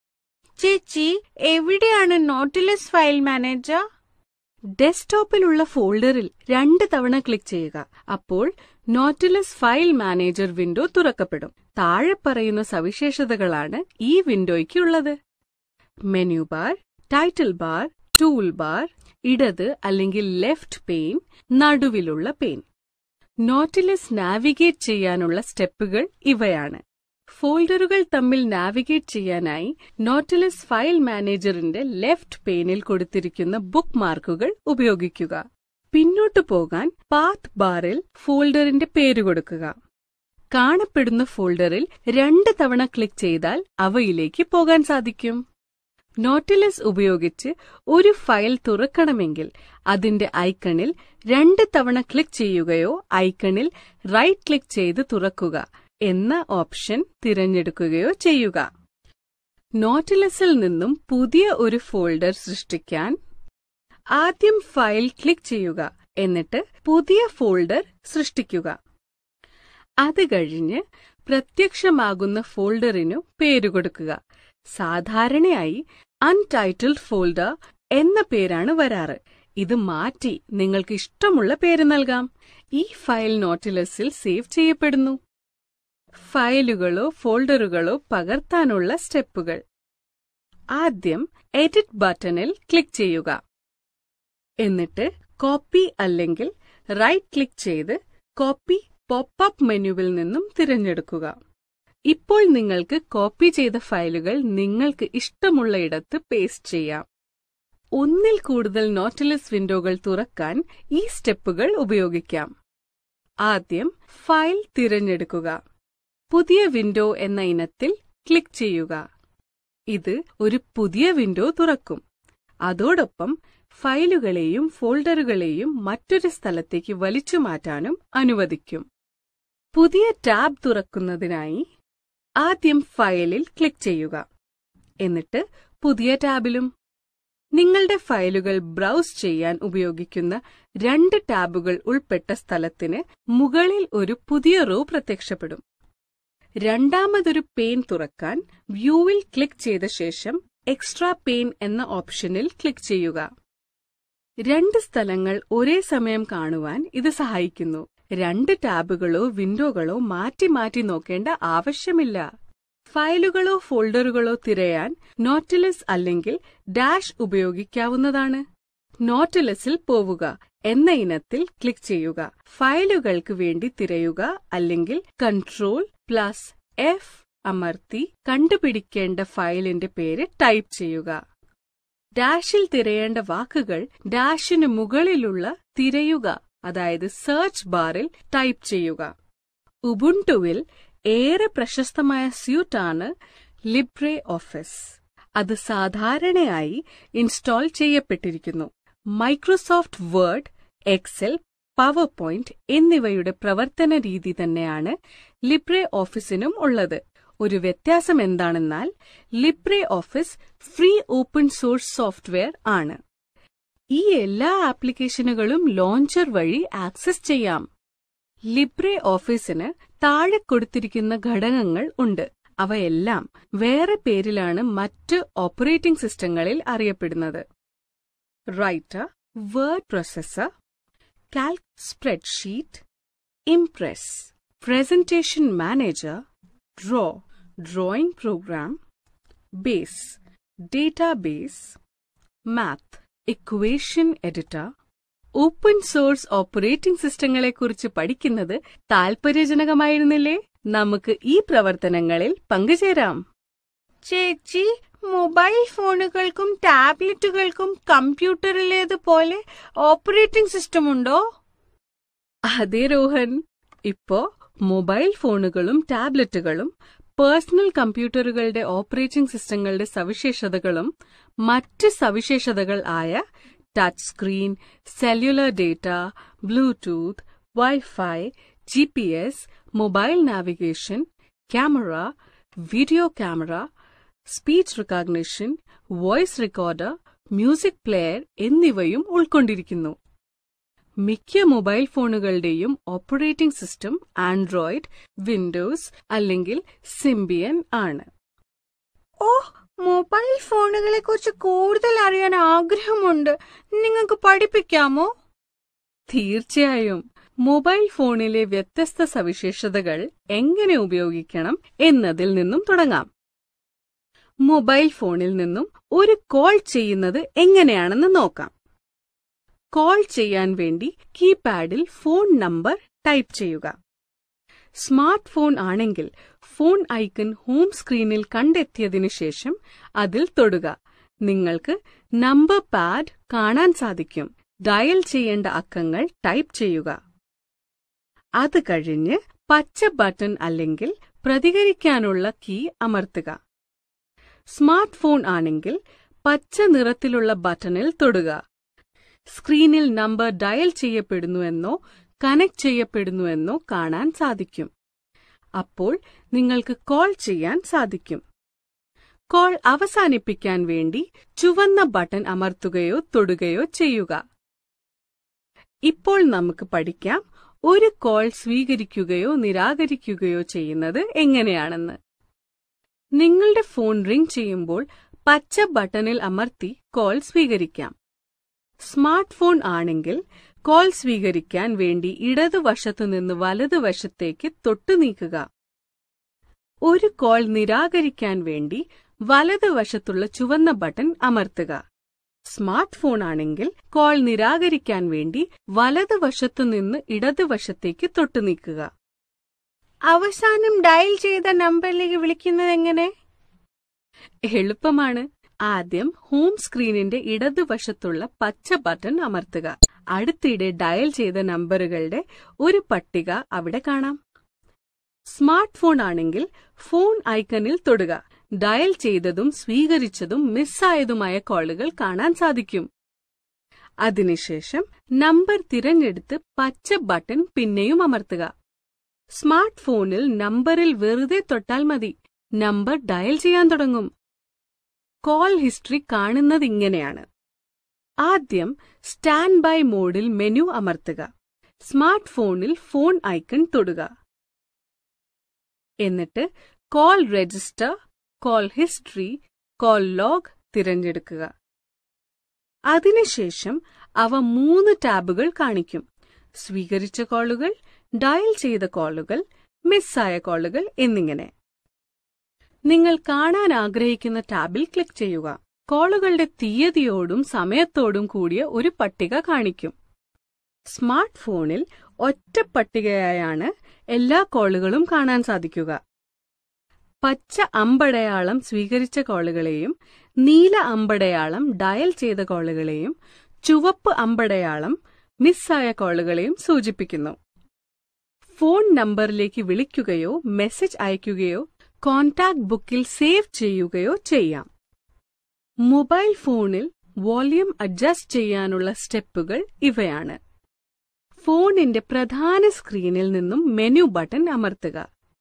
ചേച്ചി എവിടെയാണ് നോട്ടിലസ് ഫയൽ മാനേജർ ഡെസ്ക്ടോപ്പിലുള്ള ഫോൾഡറിൽ രണ്ട് തവണ ക്ലിക്ക് ചെയ്യുക അപ്പോൾ നോട്ടിലസ് ഫയൽ മാനേജർ വിൻഡോ തുറക്കപ്പെടും താഴെ പറയുന്ന സവിശേഷതകളാണ് ഈ വിൻഡോയ്ക്കുള്ളത് menu bar title bar toolbar ഇടത് അല്ലെങ്കിൽ ലെഫ്റ്റ് പെയിൻ നടുവിലുള്ള പെയിൻ നോട്ടിലസ് നാവിഗേറ്റ് ചെയ്യാനുള്ള സ്റ്റെപ്പുകൾ ഇവയാണ് ഫോൾഡറുകൾ തമ്മിൽ നാവിഗേറ്റ് ചെയ്യാനായി നോട്ടിലസ് ഫയൽ മാനേജറിന്റെ ലെഫ്റ്റ് പെയിനിൽ കൊടുത്തിരിക്കുന്ന ബുക്ക് മാർക്കുകൾ ഉപയോഗിക്കുക പിന്നോട്ടു പോകാൻ പാത്ത് ബാറിൽ ഫോൾഡറിന്റെ പേര് കൊടുക്കുക കാണപ്പെടുന്ന ഫോൾഡറിൽ രണ്ട് തവണ ക്ലിക്ക് ചെയ്താൽ അവയിലേക്ക് പോകാൻ സാധിക്കും നോട്ടിലസ് ഉപയോഗിച്ച് ഒരു ഫയൽ തുറക്കണമെങ്കിൽ അതിന്റെ ഐക്കണിൽ രണ്ട് തവണ ക്ലിക്ക് ചെയ്യുകയോ ഐക്കണിൽ റൈറ്റ് ക്ലിക്ക് ചെയ്ത് തുറക്കുക എന്ന ഓപ്ഷൻ തിരഞ്ഞെടുക്കുകയോ ചെയ്യുക നോട്ടിലസിൽ നിന്നും പുതിയ ഒരു ഫോൾഡർ സൃഷ്ടിക്കാൻ ആദ്യം ഫയൽ ക്ലിക്ക് ചെയ്യുക എന്നിട്ട് പുതിയ ഫോൾഡർ സൃഷ്ടിക്കുക അത് കഴിഞ്ഞ് പ്രത്യക്ഷമാകുന്ന ഫോൾഡറിനു പേരുകൊടുക്കുക സാധാരണയായി അൺടൈറ്റിൽഡ് ഫോൾഡർ എന്ന പേരാണ് വരാറ് ഇത് മാറ്റി നിങ്ങൾക്ക് ഇഷ്ടമുള്ള പേര് നൽകാം ഈ ഫയൽ നോട്ടിലസിൽ സേവ് ചെയ്യപ്പെടുന്നു ഫയലുകളോ ഫോൾഡറുകളോ പകർത്താനുള്ള സ്റ്റെപ്പുകൾ ആദ്യം എഡിറ്റ് ബട്ടണിൽ ക്ലിക്ക് ചെയ്യുക എന്നിട്ട് കോപ്പി അല്ലെങ്കിൽ റൈറ്റ് ക്ലിക്ക് ചെയ്ത് കോപ്പി പോപ്പ് മെനുവിൽ നിന്നും തിരഞ്ഞെടുക്കുക ഇപ്പോൾ നിങ്ങൾക്ക് കോപ്പി ചെയ്ത ഫയലുകൾ നിങ്ങൾക്ക് ഇഷ്ടമുള്ള ഇടത്ത് പേസ്റ്റ് ചെയ്യാം ഒന്നിൽ കൂടുതൽ നോട്ടിലസ് വിൻഡോകൾ തുറക്കാൻ ഈ സ്റ്റെപ്പുകൾ ഉപയോഗിക്കാം ആദ്യം ഫയൽ തിരഞ്ഞെടുക്കുക പുതിയ വിൻഡോ എന്ന ഇനത്തിൽ ക്ലിക്ക് ചെയ്യുക ഇത് ഒരു പുതിയ വിൻഡോ തുറക്കും അതോടൊപ്പം ഫയലുകളെയും ഫോൾഡറുകളെയും മറ്റൊരു സ്ഥലത്തേക്ക് വലിച്ചു മാറ്റാനും അനുവദിക്കും പുതിയ ടാബ് തുറക്കുന്നതിനായി ആദ്യം ഫയലിൽ ക്ലിക്ക് ചെയ്യുക എന്നിട്ട് പുതിയ ടാബിലും നിങ്ങളുടെ ഫയലുകൾ ബ്രൗസ് ചെയ്യാൻ ഉപയോഗിക്കുന്ന രണ്ട് ടാബുകൾ ഉൾപ്പെട്ട സ്ഥലത്തിന് മുകളിൽ ഒരു പുതിയ റോ പ്രത്യക്ഷപ്പെടും രണ്ടാമതൊരു പെയിൻ തുറക്കാൻ വ്യൂവിൽ ക്ലിക്ക് ചെയ്ത ശേഷം എക്സ്ട്രാ പെയിൻ എന്ന ഓപ്ഷനിൽ ക്ലിക്ക് ചെയ്യുക രണ്ട് സ്ഥലങ്ങൾ ഒരേ സമയം കാണുവാൻ ഇത് സഹായിക്കുന്നു രണ്ട് ടാബുകളോ വിൻഡോകളോ മാറ്റി മാറ്റി നോക്കേണ്ട ആവശ്യമില്ല ഫയലുകളോ ഫോൾഡറുകളോ തിരയാൻ നോട്ടിലസ് അല്ലെങ്കിൽ ഡാഷ് ഉപയോഗിക്കാവുന്നതാണ് നോട്ടിലസിൽ പോവുക എന്ന ഇനത്തിൽ ക്ലിക്ക് ചെയ്യുക ഫയലുകൾക്ക് വേണ്ടി തിരയുക അല്ലെങ്കിൽ കൺട്രോൾ പ്ലസ് എഫ് അമർത്തി കണ്ടുപിടിക്കേണ്ട ഫയലിന്റെ പേര് ടൈപ്പ് ചെയ്യുക ഡാഷിൽ തിരയേണ്ട വാക്കുകൾ ഡാഷിന് മുകളിലുള്ള തിരയുക അതായത് സെർച്ച് ബാറിൽ ടൈപ്പ് ചെയ്യുക ഉബുണ്ടുവിൽ ഏറെ പ്രശസ്തമായ സ്യൂട്ടാണ് ലിബ്രെ ഓഫീസ് അത് സാധാരണയായി ഇൻസ്റ്റാൾ ചെയ്യപ്പെട്ടിരിക്കുന്നു Microsoft Word Excel PowerPoint എന്നിവയുടെ പ്രവർത്തന രീതി തന്നെയാണ് ലിബ്രെ ഓഫീസിനും ഉള്ളത് ഒരു വ്യത്യാസം എന്താണെന്നാൽ Libre Office free open source software ആണ് ഈ എല്ലാ ആപ്ലിക്കേഷനുകളും ലോഞ്ചർ വഴി ആക്സസ് ചെയ്യാം ലിബ്രെ ഓഫീസിന് താഴെ കൊടുത്തിരിക്കുന്ന ഘടകങ്ങൾ ഉണ്ട് അവയെല്ലാം വേറെ പേരിലാണ് മറ്റ് ഓപ്പറേറ്റിംഗ് സിസ്റ്റങ്ങളിൽ അറിയപ്പെടുന്നത് Writer word processor Calc spreadsheet Impress presentation manager Draw drawing program Base database Math equation editor open source operating സിസ്റ്റങ്ങളെക്കുറിച്ച് പഠിക്കുന്നത് താൽപര്യജനകമായിരുന്നില്ലേ നമുക്ക് ഈ പ്രവർത്തനങ്ങളിൽ പങ്കുചേരാം ചേച്ചി മൊബൈൽ ഫോണുകൾക്കും ടാബ്ലറ്റുകൾക്കും കമ്പ്യൂട്ടറിലേതുപോലെ ഓപ്പറേറ്റിംഗ് സിസ്റ്റം ഉണ്ടോ അതെ രോഹൻ ഇപ്പോ മൊബൈൽ ഫോണുകളും ടാബ്ലറ്റുകളും പേഴ്സണൽ കമ്പ്യൂട്ടറുകളുടെ ഓപ്പറേറ്റിംഗ് സിസ്റ്റങ്ങളുടെ സവിശേഷതകളും മറ്റ് സവിശേഷതകൾ ആയ touch screen cellular data Bluetooth wifi G P S mobile navigation camera video camera speech recognition voice recorder music player എന്നിവയും ഉൾക്കൊണ്ടിരിക്കുന്നു മിക്ക മൊബൈൽ ഫോണുകളുടെയും ഓപ്പറേറ്റിംഗ് സിസ്റ്റം ആൻഡ്രോയിഡ് വിൻഡോസ് അല്ലെങ്കിൽ സിംബിയൻ ആണ് ഓ മൊബൈൽ ഫോണുകളെ കുറിച്ച് കൂടുതൽ അറിയാൻ ആഗ്രഹമുണ്ട് നിങ്ങൾക്ക് പഠിപ്പിക്കാമോ തീർച്ചയായും മൊബൈൽ ഫോണിലെ വ്യത്യസ്ത സവിശേഷതകൾ എങ്ങനെ ഉപയോഗിക്കണം എന്നതിൽ നിന്നും തുടങ്ങാം മൊബൈൽ ഫോണിൽ നിന്നും ഒരു കോൾ ചെയ്യുന്നത് എങ്ങനെയാണെന്ന് നോക്കാം കോൾ ചെയ്യാൻ വേണ്ടി കീപാഡിൽ ഫോൺ നമ്പർ ടൈപ്പ് ചെയ്യുക സ്മാർട്ട് ഫോൺ ആണെങ്കിൽ ഫോൺ ഐക്കൺ ഹോം സ്ക്രീനിൽ കണ്ടെത്തിയതിനു ശേഷം അതിൽ തൊടുക നിങ്ങൾക്ക് നമ്പർ പാഡ് കാണാൻ സാധിക്കും ഡയൽ ചെയ്യേണ്ട അക്കങ്ങൾ ടൈപ്പ് ചെയ്യുക അത് കഴിഞ്ഞ് പച്ച ബട്ടൺ അല്ലെങ്കിൽ പ്രതികരിക്കാനുള്ള കീ അമർത്തുക സ്മാർട്ട് ഫോൺ ആണെങ്കിൽ പച്ച നിറത്തിലുള്ള ബട്ടണിൽ തൊടുക സ്ക്രീനിൽ നമ്പർ ഡയൽ ചെയ്യപ്പെടുന്നുവെന്നോ കണക്ട് ചെയ്യപ്പെടുന്നുവെന്നോ കാണാൻ സാധിക്കും അപ്പോൾ നിങ്ങൾക്ക് കോൾ ചെയ്യാൻ സാധിക്കും കോൾ അവസാനിപ്പിക്കാൻ വേണ്ടി ചുവന്ന ബട്ടൺ അമർത്തുകയോ തൊടുകയോ ചെയ്യുക ഇപ്പോൾ നമുക്ക് പഠിക്കാം ഒരു കോൾ സ്വീകരിക്കുകയോ നിരാകരിക്കുകയോ ചെയ്യുന്നത് എങ്ങനെയാണെന്ന് നിങ്ങളുടെ ഫോൺ റിംഗ് ചെയ്യുമ്പോൾ പച്ച ബട്ടണിൽ അമർത്തി കോൾ സ്വീകരിക്കാം സ്മാർട്ട് ഫോൺ ആണെങ്കിൽ കോൾ സ്വീകരിക്കാൻ വേണ്ടി ഇടതുവശത്തു നിന്ന് വലതുവശത്തേക്ക് തൊട്ടു നീക്കുക ഒരു കോൾ നിരാകരിക്കാൻ വേണ്ടി വലതുവശത്തുള്ള ചുവന്ന ബട്ടൺ അമർത്തുക സ്മാർട്ട് ഫോൺ ആണെങ്കിൽ കോൾ നിരാകരിക്കാൻ വേണ്ടി വലതുവശത്തു നിന്ന് ഇടതുവശത്തേക്ക് തൊട്ടു നീക്കുക അവസാനം ഡയൽ ചെയ്ത നമ്പറിലേക്ക് വിളിക്കുന്നത് എങ്ങനെ എളുപ്പമാണ് ആദ്യം ഹോം സ്ക്രീനിന്റെ ഇടതുവശത്തുള്ള പച്ച ബട്ടൺ അമർത്തുക അടുത്തിടെ ഡയൽ ചെയ്ത നമ്പറുകളുടെ ഒരു പട്ടിക അവിടെ കാണാം സ്മാർട്ട് ഫോൺ ആണെങ്കിൽ ഫോൺ ഐക്കണിൽ തൊടുക ഡയൽ ചെയ്തതും സ്വീകരിച്ചതും മിസ്സായതുമായ കോളുകൾ കാണാൻ സാധിക്കും അതിനുശേഷം നമ്പർ തിരഞ്ഞെടുത്ത് പച്ച ബട്ടൺ പിന്നെയും അമർത്തുക സ്മാർട്ട് ഫോണിൽ നമ്പറിൽ വെറുതെ തൊട്ടാൽ മതി നമ്പർ ഡയൽ ചെയ്യാൻ തുടങ്ങും കോൾ ഹിസ്റ്ററി കാണുന്നത് ഇങ്ങനെയാണ് ആദ്യം സ്റ്റാൻഡ് ബൈ മോഡിൽ മെനു അമർത്തുക സ്മാർട്ട് ഫോണിൽ ഫോൺ ഐക്കൺ തൊടുക എന്നിട്ട് call register call history call log തിരഞ്ഞെടുക്കുക അതിനുശേഷം അവ മൂന്ന് ടാബുകൾ കാണിക്കും സ്വീകരിച്ച കോളുകൾ ഡയൽ ചെയ്ത കോളുകൾ മിസ്സായ കോളുകൾ എന്നിങ്ങനെ നിങ്ങൾ കാണാൻ ആഗ്രഹിക്കുന്ന ടാബിൽ ക്ലിക്ക് ചെയ്യുക കോളുകളുടെ തീയതിയോടും സമയത്തോടും കൂടിയ ഒരു പട്ടിക കാണിക്കും സ്മാർട്ട് ഫോണിൽ ഒറ്റ പട്ടികയായാണ് എല്ലാ കോളുകളും കാണാൻ സാധിക്കുക പച്ച അമ്പടയാളം സ്വീകരിച്ച കോളുകളെയും നീല അമ്പടയാളം ഡയൽ ചെയ്ത കോളുകളെയും ചുവപ്പ് അമ്പടയാളം മിസ്സായ കോളുകളെയും സൂചിപ്പിക്കുന്നു ഫോൺ നമ്പറിലേക്ക് വിളിക്കുകയോ മെസ്സേജ് അയയ്ക്കുകയോ കോൺടാക്ട് ബുക്കിൽ സേവ് ചെയ്യുകയോ ചെയ്യാം മൊബൈൽ ഫോണിൽ വോള്യൂം അഡ്ജസ്റ്റ് ചെയ്യാനുള്ള സ്റ്റെപ്പുകൾ ഇവയാണ് ഫോണിന്റെ പ്രധാന സ്ക്രീനിൽ നിന്നും മെനു ബട്ടൺ അമർത്തുക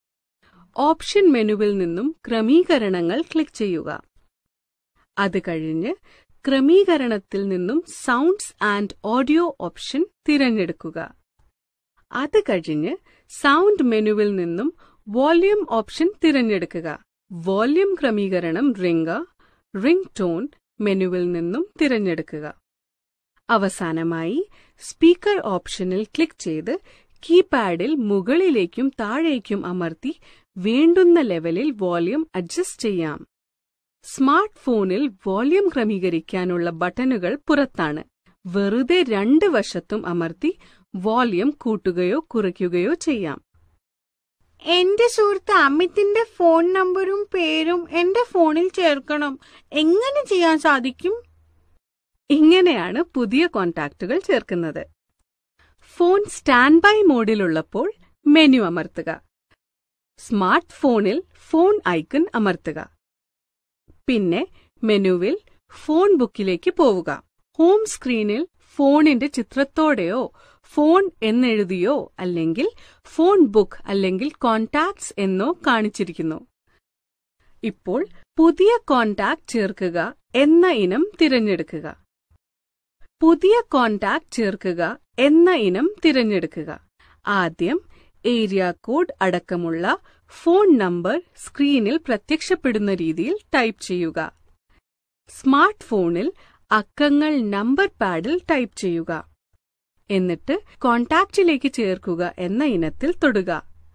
ഓപ്ഷൻ മെനുവിൽ നിന്നും ക്രമീകരണങ്ങൾ ക്ലിക്ക് ചെയ്യുക അത് കഴിഞ്ഞ് ക്രമീകരണത്തിൽ നിന്നും സൗണ്ട്സ് ആൻഡ് ഓഡിയോ ഓപ്ഷൻ തിരഞ്ഞെടുക്കുക അത് കഴിഞ്ഞ് സൗണ്ട് മെനുവിൽ നിന്നും വോള്യൂം ഓപ്ഷൻ തിരഞ്ഞെടുക്കുക വോള്യൂം ക്രമീകരണം റിംഗ് റിംഗ് ടോൺ മെനുവിൽ നിന്നും തിരഞ്ഞെടുക്കുക അവസാനമായി സ്പീക്കർ ഓപ്ഷനിൽ ക്ലിക്ക് ചെയ്ത് കീപാഡിൽ മുകളിലേക്കും താഴേക്കും അമർത്തി വേണ്ടുന്ന ലെവലിൽ വോള്യൂം അഡ്ജസ്റ്റ് ചെയ്യാം സ്മാർട്ട് ഫോണിൽ വോള്യൂം ക്രമീകരിക്കാനുള്ള ബട്ടണുകൾ പുറത്താണ് വെറുതെ രണ്ട് വശത്തും അമർത്തി വോള്യൂം കൂട്ടുകയോ കുറയ്ക്കുകയോ ചെയ്യാം എന്റെ സുഹൃത്ത് അമിത്തിന്റെ ഫോൺ നമ്പറും പേരും എന്റെ ഫോണിൽ ചേർക്കണം എങ്ങനെ ചെയ്യാൻ സാധിക്കും ഇങ്ങനെയാണ് പുതിയ കോൺടാക്റ്റുകൾ ചേർക്കുന്നത് ഫോൺ സ്റ്റാൻഡ് ബൈ മോഡിലുള്ളപ്പോൾ മെനു അമർത്തുക സ്മാർട്ട് ഫോണിൽ ഫോൺ ഐക്കൺ അമർത്തുക പിന്നെ മെനുവിൽ ഫോൺ ബുക്കിലേക്ക് പോവുക ഹോം സ്ക്രീനിൽ ഫോണിന്റെ ചിത്രത്തോടെയോ ഫോൺ എന്നെഴുതിയോ അല്ലെങ്കിൽ ഫോൺ ബുക്ക് അല്ലെങ്കിൽ കോൺടാക്ട്സ് എന്നോ കാണിച്ചിരിക്കുന്നു ഇപ്പോൾ പുതിയ കോൺടാക്ട് ചേർക്കുക എന്ന ഇനം തിരഞ്ഞെടുക്കുക പുതിയ കോൺടാക്ട് ചേർക്കുക എന്ന ഇനം തിരഞ്ഞെടുക്കുക ആദ്യം ഏരിയ കോഡ് അടക്കമുള്ള ഫോൺ നമ്പർ സ്ക്രീനിൽ പ്രത്യക്ഷപ്പെടുന്ന രീതിയിൽ ടൈപ്പ് ചെയ്യുക സ്മാർട്ട് ഫോണിൽ അക്കങ്ങൾ നമ്പർ പാഡിൽ ടൈപ്പ് ചെയ്യുക എന്നിട്ട് കോൺടാക്റ്റിലേക്ക് ചേർക്കുക എന്ന ഇനത്തിൽ തൊടുക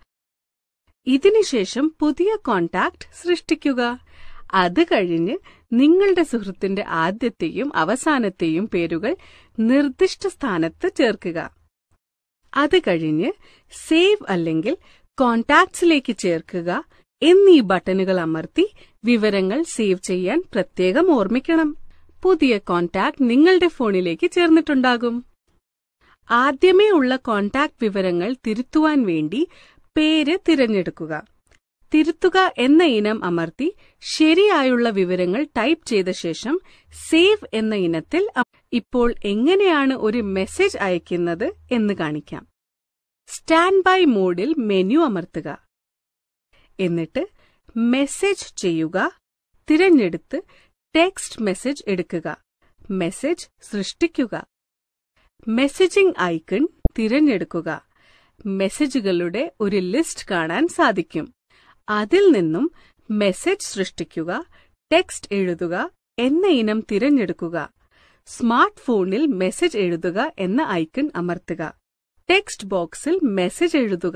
ഇതിനുശേഷം പുതിയ കോൺടാക്ട് സൃഷ്ടിക്കുക അത് കഴിഞ്ഞ് നിങ്ങളുടെ സുഹൃത്തിന്റെ ആദ്യത്തെയും അവസാനത്തെയും പേരുകൾ നിർദ്ദിഷ്ട സ്ഥാനത്ത് ചേർക്കുക അത് കഴിഞ്ഞ് സേവ് അല്ലെങ്കിൽ കോൺടാക്ട്സിലേക്ക് ചേർക്കുക എന്നീ ബട്ടണുകൾ അമർത്തി വിവരങ്ങൾ സേവ് ചെയ്യാൻ പ്രത്യേകം ഓർമ്മിക്കണം പുതിയ കോൺടാക്ട് നിങ്ങളുടെ ഫോണിലേക്ക് ചേർന്നിട്ടുണ്ടാകും ആദ്യമേ ഉള്ള കോൺടാക്ട് വിവരങ്ങൾ തിരുത്തുവാൻ വേണ്ടി പേര് തിരഞ്ഞെടുക്കുക തിരുത്തുക എന്ന ഇനം അമർത്തി ശരിയായുള്ള വിവരങ്ങൾ ടൈപ്പ് ചെയ്ത ശേഷം സേവ് എന്ന ഇനത്തിൽ ഇപ്പോൾ എങ്ങനെയാണ് ഒരു മെസ്സേജ് അയക്കുന്നത് എന്ന് കാണിക്കാം സ്റ്റാൻഡ് ബൈ മോഡിൽ മെനു അമർത്തുക എന്നിട്ട് മെസ്സേജ് ചെയ്യുക തിരഞ്ഞെടുത്ത് ടെക്സ്റ്റ് മെസ്സേജ് എടുക്കുക മെസ്സേജ് സൃഷ്ടിക്കുക മെസ്സേജിംഗ് ഐക്കൺ തിരഞ്ഞെടുക്കുക മെസ്സേജുകളുടെ ഒരു ലിസ്റ്റ് കാണാൻ സാധിക്കും അതിൽ നിന്നും മെസ്സേജ് സൃഷ്ടിക്കുക ടെക്സ്റ്റ് എഴുതുക എന്ന ഇനം തിരഞ്ഞെടുക്കുക സ്മാർട്ട് ഫോണിൽ മെസ്സേജ് എഴുതുക എന്ന ഐക്കൺ അമർത്തുക ടെക്സ്റ്റ് ബോക്സിൽ മെസ്സേജ് എഴുതുക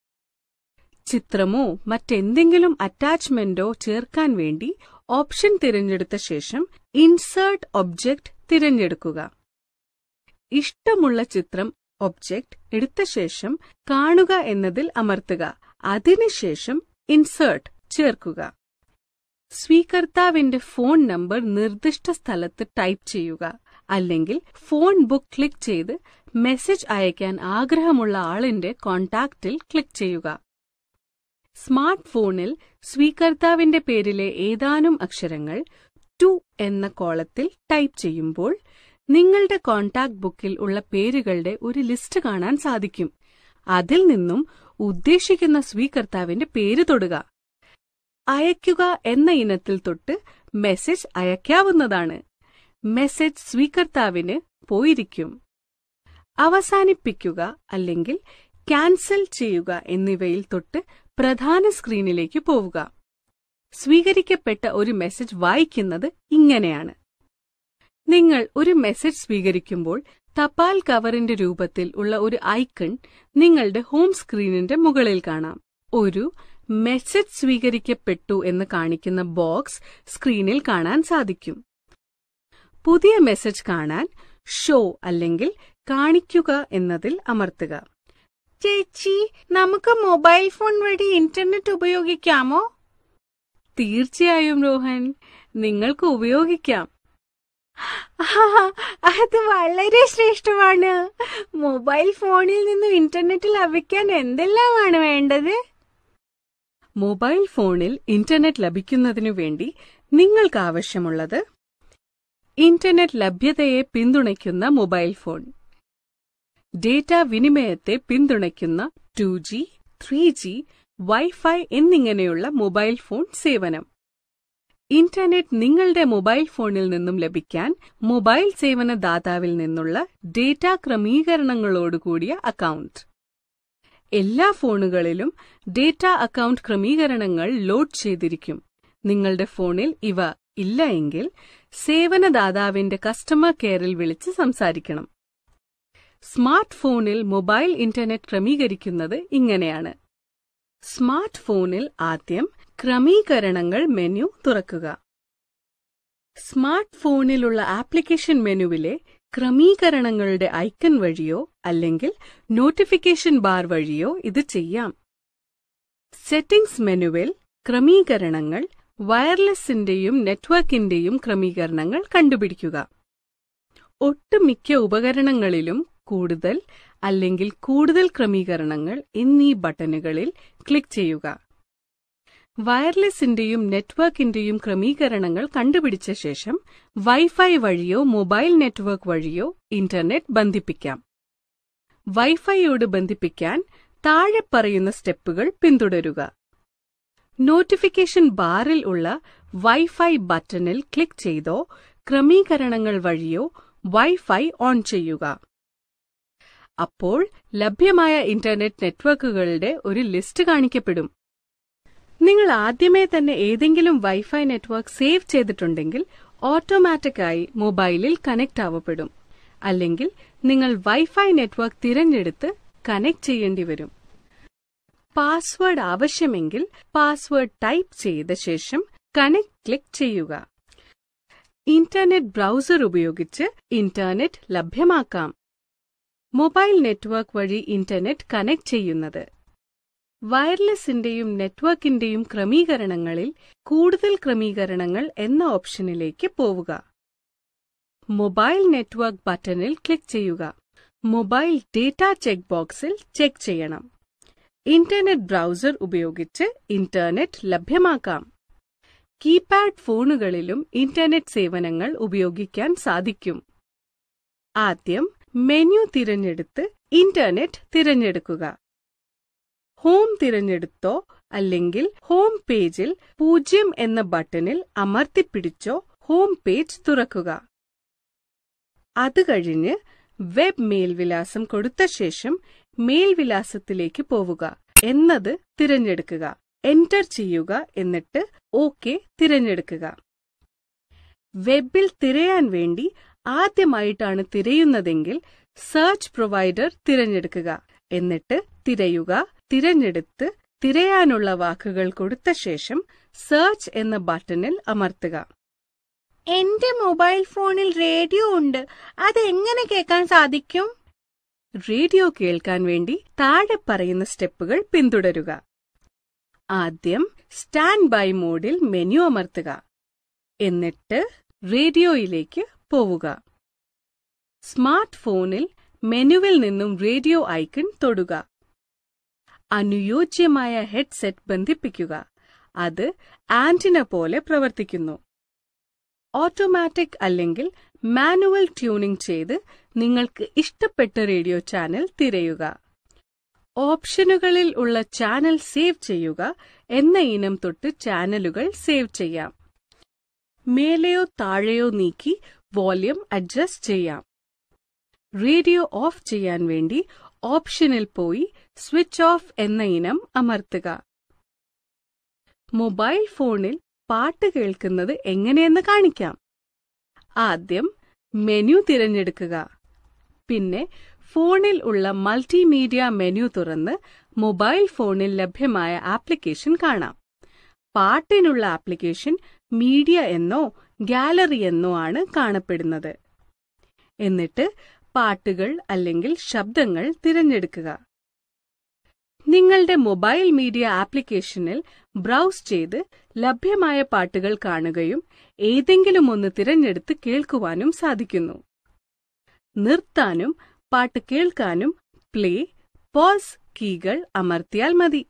ചിത്രമോ മറ്റെന്തെങ്കിലും അറ്റാച്ച്മെന്റോ ചേർക്കാൻ വേണ്ടി ഓപ്ഷൻ തിരഞ്ഞെടുത്ത ശേഷം ഇൻസേർട്ട് ഒബ്ജക്റ്റ് തിരഞ്ഞെടുക്കുക ഇഷ്ടമുള്ള ചിത്രം ഒബ്ജക്റ്റ് എടുത്ത ശേഷം കാണുക എന്നതിൽ അമർത്തുക അതിനുശേഷം ഇൻസേർട്ട് ചേർക്കുക സ്വീകർത്താവിന്റെ ഫോൺ നമ്പർ നിർദ്ദിഷ്ട സ്ഥലത്ത് ടൈപ്പ് ചെയ്യുക അല്ലെങ്കിൽ ഫോൺ ബുക്ക് ക്ലിക്ക് ചെയ്ത് മെസ്സേജ് അയക്കാൻ ആഗ്രഹമുള്ള ആളിന്റെ കോൺടാക്റ്റിൽ ക്ലിക്ക് ചെയ്യുക സ്മാർട്ട് ഫോണിൽ സ്വീകർത്താവിന്റെ പേരിലെ ഏതാനും അക്ഷരങ്ങൾ ടു എന്ന കോളത്തിൽ ടൈപ്പ് ചെയ്യുമ്പോൾ നിങ്ങളുടെ കോൺടാക്ട് ബുക്കിൽ ഉള്ള പേരുകളുടെ ഒരു ലിസ്റ്റ് കാണാൻ സാധിക്കും അതിൽ നിന്നും ഉദ്ദേശിക്കുന്ന സ്വീകർത്താവിന്റെ പേര് തൊടുക അയക്കുക എന്ന ഇനത്തിൽ തൊട്ട് മെസ്സേജ് അയക്കാവുന്നതാണ് മെസ്സേജ് സ്വീകർത്താവിന് പോയിരിക്കും അവസാനിപ്പിക്കുക അല്ലെങ്കിൽ ക്യാൻസൽ ചെയ്യുക എന്നിവയിൽ തൊട്ട് പ്രധാന സ്ക്രീനിലേക്ക് പോവുക സ്വീകരിക്കപ്പെട്ട ഒരു മെസ്സേജ് വായിക്കുന്നത് ഇങ്ങനെയാണ് നിങ്ങൾ ഒരു മെസ്സേജ് സ്വീകരിക്കുമ്പോൾ തപാൽ കവറിന്റെ രൂപത്തിൽ ഉള്ള ഒരു ഐക്കൺ നിങ്ങളുടെ ഹോം സ്ക്രീനിന്റെ മുകളിൽ കാണാം ഒരു മെസ്സേജ് സ്വീകരിക്കപ്പെട്ടു എന്ന് കാണിക്കുന്ന ബോക്സ് സ്ക്രീനിൽ കാണാൻ സാധിക്കും പുതിയ മെസ്സേജ് കാണാൻ ഷോ അല്ലെങ്കിൽ കാണിക്കുക എന്നതിൽ അമർത്തുക ചേച്ചി നമുക്ക് മൊബൈൽ ഫോൺ വഴി ഇന്റർനെറ്റ് ഉപയോഗിക്കാമോ തീർച്ചയായും രോഹൻ നിങ്ങൾക്ക് ഉപയോഗിക്കാം ആഹാ, അത് വളരെ ശ്രേഷ്ഠമാണ് മൊബൈൽ ഫോണിൽ നിന്നും ഇന്റർനെറ്റ് ലഭിക്കാൻ എന്തെല്ലാമാണ് വേണ്ടത് മൊബൈൽ ഫോണിൽ ഇന്റർനെറ്റ് ലഭിക്കുന്നതിനു വേണ്ടി നിങ്ങൾക്ക് ആവശ്യമുള്ളത് ഇന്റർനെറ്റ് ലഭ്യതയെ പിന്തുണയ്ക്കുന്ന മൊബൈൽ ഫോൺ ഡേറ്റ വിനിമയത്തെ പിന്തുണയ്ക്കുന്ന two G three G wifi എന്നിങ്ങനെയുള്ള മൊബൈൽ ഫോൺ സേവനം ഇന്റർനെറ്റ് നിങ്ങളുടെ മൊബൈൽ ഫോണിൽ നിന്നും ലഭിക്കാൻ മൊബൈൽ സേവന ദാതാവിൽ നിന്നുള്ള ഡേറ്റ ക്രമീകരണങ്ങളോടുകൂടിയ അക്കൗണ്ട് എല്ലാ ഫോണുകളിലും ഡേറ്റ അക്കൗണ്ട് ക്രമീകരണങ്ങൾ ലോഡ് ചെയ്തിരിക്കും നിങ്ങളുടെ ഫോണിൽ ഇവ ഇല്ല എങ്കിൽ സേവനദാതാവിന്റെ കസ്റ്റമർ കെയറിൽ വിളിച്ച് സംസാരിക്കണം സ്മാർട്ട് ഫോണിൽ മൊബൈൽ ഇന്റർനെറ്റ് ക്രമീകരിക്കുന്നത് ഇങ്ങനെയാണ് സ്മാർട്ട് ഫോണിൽ ആദ്യം ക്രമീകരണങ്ങൾ മെനു തുറക്കുക സ്മാർട്ട് ഫോണിലുള്ള ആപ്ലിക്കേഷൻ മെനുവിലെ ക്രമീകരണങ്ങളുടെ ഐക്കൺ വഴിയോ അല്ലെങ്കിൽ നോട്ടിഫിക്കേഷൻ ബാർ വഴിയോ ഇത് ചെയ്യാം സെറ്റിംഗ്സ് മെനുവിൽ ക്രമീകരണങ്ങൾ വയർലെസിന്റെയും നെറ്റ്വർക്കിന്റെയും ക്രമീകരണങ്ങൾ കണ്ടുപിടിക്കുക ഒട്ടുമിക്ക ഉപകരണങ്ങളിലും കൂടുതൽ അല്ലെങ്കിൽ കൂടുതൽ ക്രമീകരണങ്ങൾ എന്നീ ബട്ടണുകളിൽ ക്ലിക്ക് ചെയ്യുക വയർലെസിന്റെയും നെറ്റ്വർക്കിന്റെയും ക്രമീകരണങ്ങൾ കണ്ടുപിടിച്ച ശേഷം വൈഫൈ വഴിയോ മൊബൈൽ നെറ്റ്വർക്ക് വഴിയോ ഇന്റർനെറ്റ് ബന്ധിപ്പിക്കാം വൈഫൈയോട് ബന്ധിപ്പിക്കാൻ താഴെ പറയുന്ന സ്റ്റെപ്പുകൾ പിന്തുടരുക നോട്ടിഫിക്കേഷൻ ബാറിൽ ഉള്ള വൈഫൈ ബട്ടണിൽ ക്ലിക്ക് ചെയ്തോ ക്രമീകരണങ്ങൾ വഴിയോ വൈഫൈ ഓൺ ചെയ്യുക അപ്പോൾ ലഭ്യമായ ഇന്റർനെറ്റ് നെറ്റ്വർക്കുകളുടെ ഒരു ലിസ്റ്റ് കാണിക്കപ്പെടും നിങ്ങൾ ആദ്യമേ തന്നെ ഏതെങ്കിലും വൈഫൈ നെറ്റ്വർക്ക് സേവ് ചെയ്തിട്ടുണ്ടെങ്കിൽ ഓട്ടോമാറ്റിക്കായി മൊബൈലിൽ കണക്ട് ആവപ്പെടും അല്ലെങ്കിൽ നിങ്ങൾ വൈഫൈ നെറ്റ്വർക്ക് തിരഞ്ഞെടുത്ത് കണക്ട് ചെയ്യേണ്ടി വരും പാസ്വേഡ് ആവശ്യമെങ്കിൽ പാസ്വേഡ് ടൈപ്പ് ചെയ്ത ശേഷം കണക്ട് ക്ലിക്ക് ചെയ്യുക ഇന്റർനെറ്റ് ബ്രൗസർ ഉപയോഗിച്ച് ഇന്റർനെറ്റ് ലഭ്യമാക്കാം മൊബൈൽ നെറ്റ്വർക്ക് വഴി ഇന്റർനെറ്റ് കണക്ട് ചെയ്യുന്നത് വയർലെസിന്റെയും നെറ്റ്വർക്കിന്റെയും ക്രമീകരണങ്ങളിൽ കൂടുതൽ ക്രമീകരണങ്ങൾ എന്ന ഓപ്ഷനിലേക്ക് പോവുക മൊബൈൽ നെറ്റ്വർക്ക് ബട്ടണിൽ ക്ലിക്ക് ചെയ്യുക മൊബൈൽ ഡേറ്റ ചെക്ക് ബോക്സിൽ ചെക്ക് ചെയ്യണം ഇന്റർനെറ്റ് ബ്രൗസർ ഉപയോഗിച്ച് ഇന്റർനെറ്റ് ലഭ്യമാക്കാം കീപാഡ് ഫോണുകളിലും ഇന്റർനെറ്റ് സേവനങ്ങൾ ഉപയോഗിക്കാൻ സാധിക്കും ആദ്യം മെനു തിരഞ്ഞെടുത്ത് ഇന്റർനെറ്റ് തിരഞ്ഞെടുക്കുക ഹോം തിരഞ്ഞെടുത്തോ അല്ലെങ്കിൽ ഹോം പേജിൽ പൂജ്യം എന്ന ബട്ടണിൽ അമർത്തിപ്പിടിച്ചോ ഹോം പേജ് തുറക്കുക അത് കഴിഞ്ഞ് വെബ് മേൽവിലാസം കൊടുത്ത ശേഷം മേൽവിലാസത്തിലേക്ക് പോവുക എന്നത് തിരഞ്ഞെടുക്കുക എന്റർ ചെയ്യുക എന്നിട്ട് ഓക്കെ തിരഞ്ഞെടുക്കുക വെബിൽ തിരയാൻ വേണ്ടി ആദ്യമായിട്ടാണ് തിരയുന്നതെങ്കിൽ സെർച്ച് പ്രൊവൈഡർ തിരഞ്ഞെടുക്കുക എന്നിട്ട് തിരയുക തിരഞ്ഞെടുത്ത് തിരയാനുള്ള വാക്കുകൾ കൊടുത്ത ശേഷം സെർച്ച് എന്ന ബട്ടണിൽ അമർത്തുക എന്റെ മൊബൈൽ ഫോണിൽ റേഡിയോ ഉണ്ട് അത് എങ്ങനെ കേൾക്കാൻ സാധിക്കും റേഡിയോ കേൾക്കാൻ വേണ്ടി താഴെ പറയുന്ന സ്റ്റെപ്പുകൾ പിന്തുടരുക ആദ്യം സ്റ്റാൻഡ് ബൈ മോഡിൽ മെനു അമർത്തുക എന്നിട്ട് റേഡിയോയിലേക്ക് പോവുക സ്മാർട്ട് ഫോണിൽ മെനുവിൽ നിന്നും റേഡിയോ ഐക്കൺ തൊടുക അനുയോജ്യമായ ഹെഡ്സെറ്റ് ബന്ധിപ്പിക്കുക അത് ആന്റിന പോലെ പ്രവർത്തിക്കുന്നു ഓട്ടോമാറ്റിക് അല്ലെങ്കിൽ മാനുവൽ ട്യൂണിംഗ് ചെയ്ത് നിങ്ങൾക്ക് ഇഷ്ടപ്പെട്ട റേഡിയോ ചാനൽ തിരയുക ഓപ്ഷനുകളിൽ ഉള്ള ചാനൽ സേവ് ചെയ്യുക എന്ന ഇനം തൊട്ട് ചാനലുകൾ സേവ് ചെയ്യാം മേലെയോ താഴെയോ നീക്കി വോള്യം അഡ്ജസ്റ്റ് ചെയ്യാം റേഡിയോ ഓഫ് ചെയ്യാൻ വേണ്ടി ഓപ്ഷനിൽ പോയി സ്വിച്ച് ഓഫ് എന്ന ഇനം അമർത്തുക മൊബൈൽ ഫോണിൽ പാട്ട് കേൾക്കുന്നത് എങ്ങനെയെന്ന് കാണിക്കാം ആദ്യം മെനു തിരഞ്ഞെടുക്കുക പിന്നെ ഫോണിൽ ഉള്ള മൾട്ടിമീഡിയ മെനു തുറന്ന് മൊബൈൽ ഫോണിൽ ലഭ്യമായ ആപ്ലിക്കേഷൻ കാണാം പാട്ടിനുള്ള ആപ്ലിക്കേഷൻ മീഡിയ എന്നോ ഗാലറി എന്നോ ആണ് കാണപ്പെടുന്നത് എന്നിട്ട് പാട്ടുകൾ അല്ലെങ്കിൽ ശബ്ദങ്ങൾ തിരഞ്ഞെടുക്കുക നിങ്ങളുടെ മൊബൈൽ മീഡിയ ആപ്ലിക്കേഷനിൽ ബ്രൗസ് ചെയ്ത് ലഭ്യമായ പാട്ടുകൾ കാണുകയും ഏതെങ്കിലും ഒന്ന് തിരഞ്ഞെടുത്ത് കേൾക്കുവാനും സാധിക്കുന്നു നിർത്താനും പാട്ട് കേൾക്കാനും പ്ലേ പോസ് കീകൾ അമർത്തിയാൽ മതി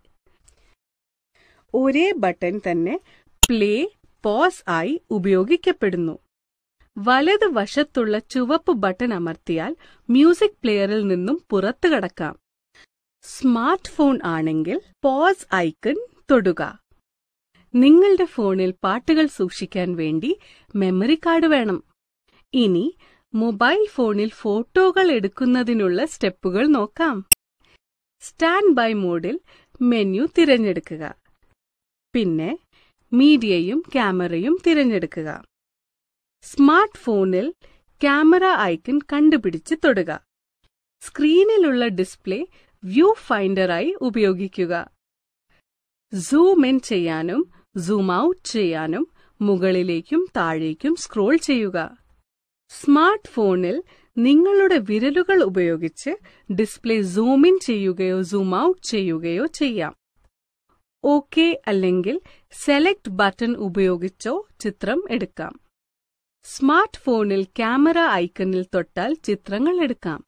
ഒരേ ബട്ടൺ തന്നെ പ്ലേ പോസ് ആയി ഉപയോഗിക്കപ്പെടുന്നു വലത് വശത്തുള്ള ചുവപ്പ് ബട്ടൺ അമർത്തിയാൽ മ്യൂസിക് പ്ലെയറിൽ നിന്നും പുറത്തു കടക്കാം സ്മാർട്ട് ഫോൺ ആണെങ്കിൽ പോസ് ഐക്കൺ തൊടുക നിങ്ങളുടെ ഫോണിൽ പാട്ടുകൾ സൂക്ഷിക്കാൻ വേണ്ടി മെമ്മറി കാർഡ് വേണം ഇനി മൊബൈൽ ഫോണിൽ ഫോട്ടോകൾ എടുക്കുന്നതിനുള്ള സ്റ്റെപ്പുകൾ നോക്കാം സ്റ്റാൻഡ് ബൈ മോഡിൽ മെനു തിരഞ്ഞെടുക്കുക പിന്നെ മീഡിയയും ക്യാമറയും തിരഞ്ഞെടുക്കുക സ്മാർട്ട് ഫോണിൽ ക്യാമറ ഐക്കൺ കണ്ടുപിടിച്ച് തൊടുക സ്ക്രീനിലുള്ള ഡിസ്പ്ലേ വ്യൂ ഫൈൻഡറായി ഉപയോഗിക്കുക സൂം ഇൻ ചെയ്യാനും സൂം ഔട്ട് ചെയ്യാനും മുകളിലേക്കും താഴേക്കും സ്ക്രോൾ ചെയ്യുക സ്മാർട്ട് ഫോണിൽ നിങ്ങളുടെ വിരലുകൾ ഉപയോഗിച്ച് ഡിസ്പ്ലേ സൂം ഇൻ ചെയ്യുകയോ സൂം ഔട്ട് ചെയ്യുകയോ ചെയ്യാം ഓക്കെ അല്ലെങ്കിൽ സെലക്ട് ബട്ടൺ ഉപയോഗിച്ചോ ചിത്രം എടുക്കാം സ്മാർട്ട് ഫോണിൽ ക്യാമറ ഐക്കണിൽ തൊട്ടാൽ ചിത്രങ്ങൾ എടുക്കാം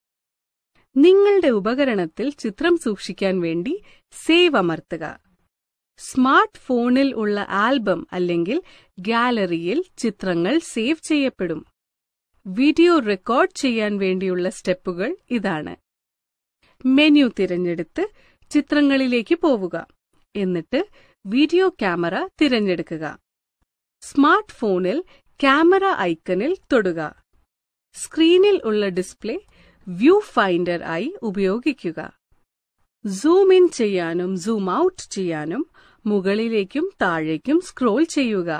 നിങ്ങളുടെ ഉപകരണത്തിൽ ചിത്രം സൂക്ഷിക്കാൻ വേണ്ടി സേവ് അമർത്തുക സ്മാർട്ട് ഫോണിൽ ഉള്ള ആൽബം അല്ലെങ്കിൽ ഗാലറിയിൽ ചിത്രങ്ങൾ സേവ് ചെയ്യപ്പെടും വീഡിയോ റെക്കോർഡ് ചെയ്യാൻ വേണ്ടിയുള്ള സ്റ്റെപ്പുകൾ ഇതാണ് മെനു തിരഞ്ഞെടുത്ത് ചിത്രങ്ങളിലേക്ക് പോവുക എന്നിട്ട് വീഡിയോ ക്യാമറ തിരഞ്ഞെടുക്കുക സ്മാർട്ട് ഫോണിൽ ക്യാമറ ഐക്കണിൽ തൊടുക സ്ക്രീനിൽ ഉള്ള ഡിസ്പ്ലേ വ്യൂ ഫൈൻഡർ ആയി ഉപയോഗിക്കുക സൂം ഇൻ ചെയ്യാനും സൂം ഔട്ട് ചെയ്യാനും മുകളിലേക്കും താഴേക്കും സ്ക്രോൾ ചെയ്യുക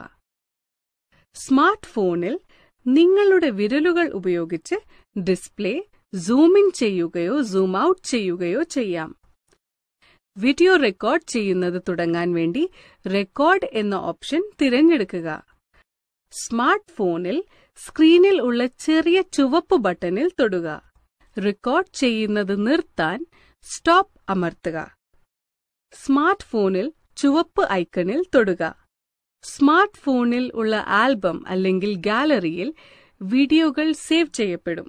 സ്മാർട്ട് ഫോണിൽ നിങ്ങളുടെ വിരലുകൾ ഉപയോഗിച്ച് ഡിസ്പ്ലേ സൂം ഇൻ ചെയ്യുകയോ സൂം ഔട്ട് ചെയ്യുകയോ ചെയ്യാം വീഡിയോ റെക്കോർഡ് ചെയ്യുന്നത് തുടങ്ങാൻ വേണ്ടി റെക്കോർഡ് എന്ന ഓപ്ഷൻ തിരഞ്ഞെടുക്കുക സ്മാർട്ട് ഫോണിൽ സ്ക്രീനിൽ ഉള്ള ചെറിയ ചുവപ്പ് ബട്ടണിൽ തൊടുക റെക്കോർഡ് ചെയ്യുന്നത് നിർത്താൻ സ്റ്റോപ്പ് അമർത്തുക സ്മാർട്ട് ഫോണിൽ ചുവപ്പ് ഐക്കണിൽ തൊടുക സ്മാർട്ട് ഫോണിൽ ഉള്ള ആൽബം അല്ലെങ്കിൽ ഗാലറിയിൽ വീഡിയോകൾ സേവ് ചെയ്യപ്പെടും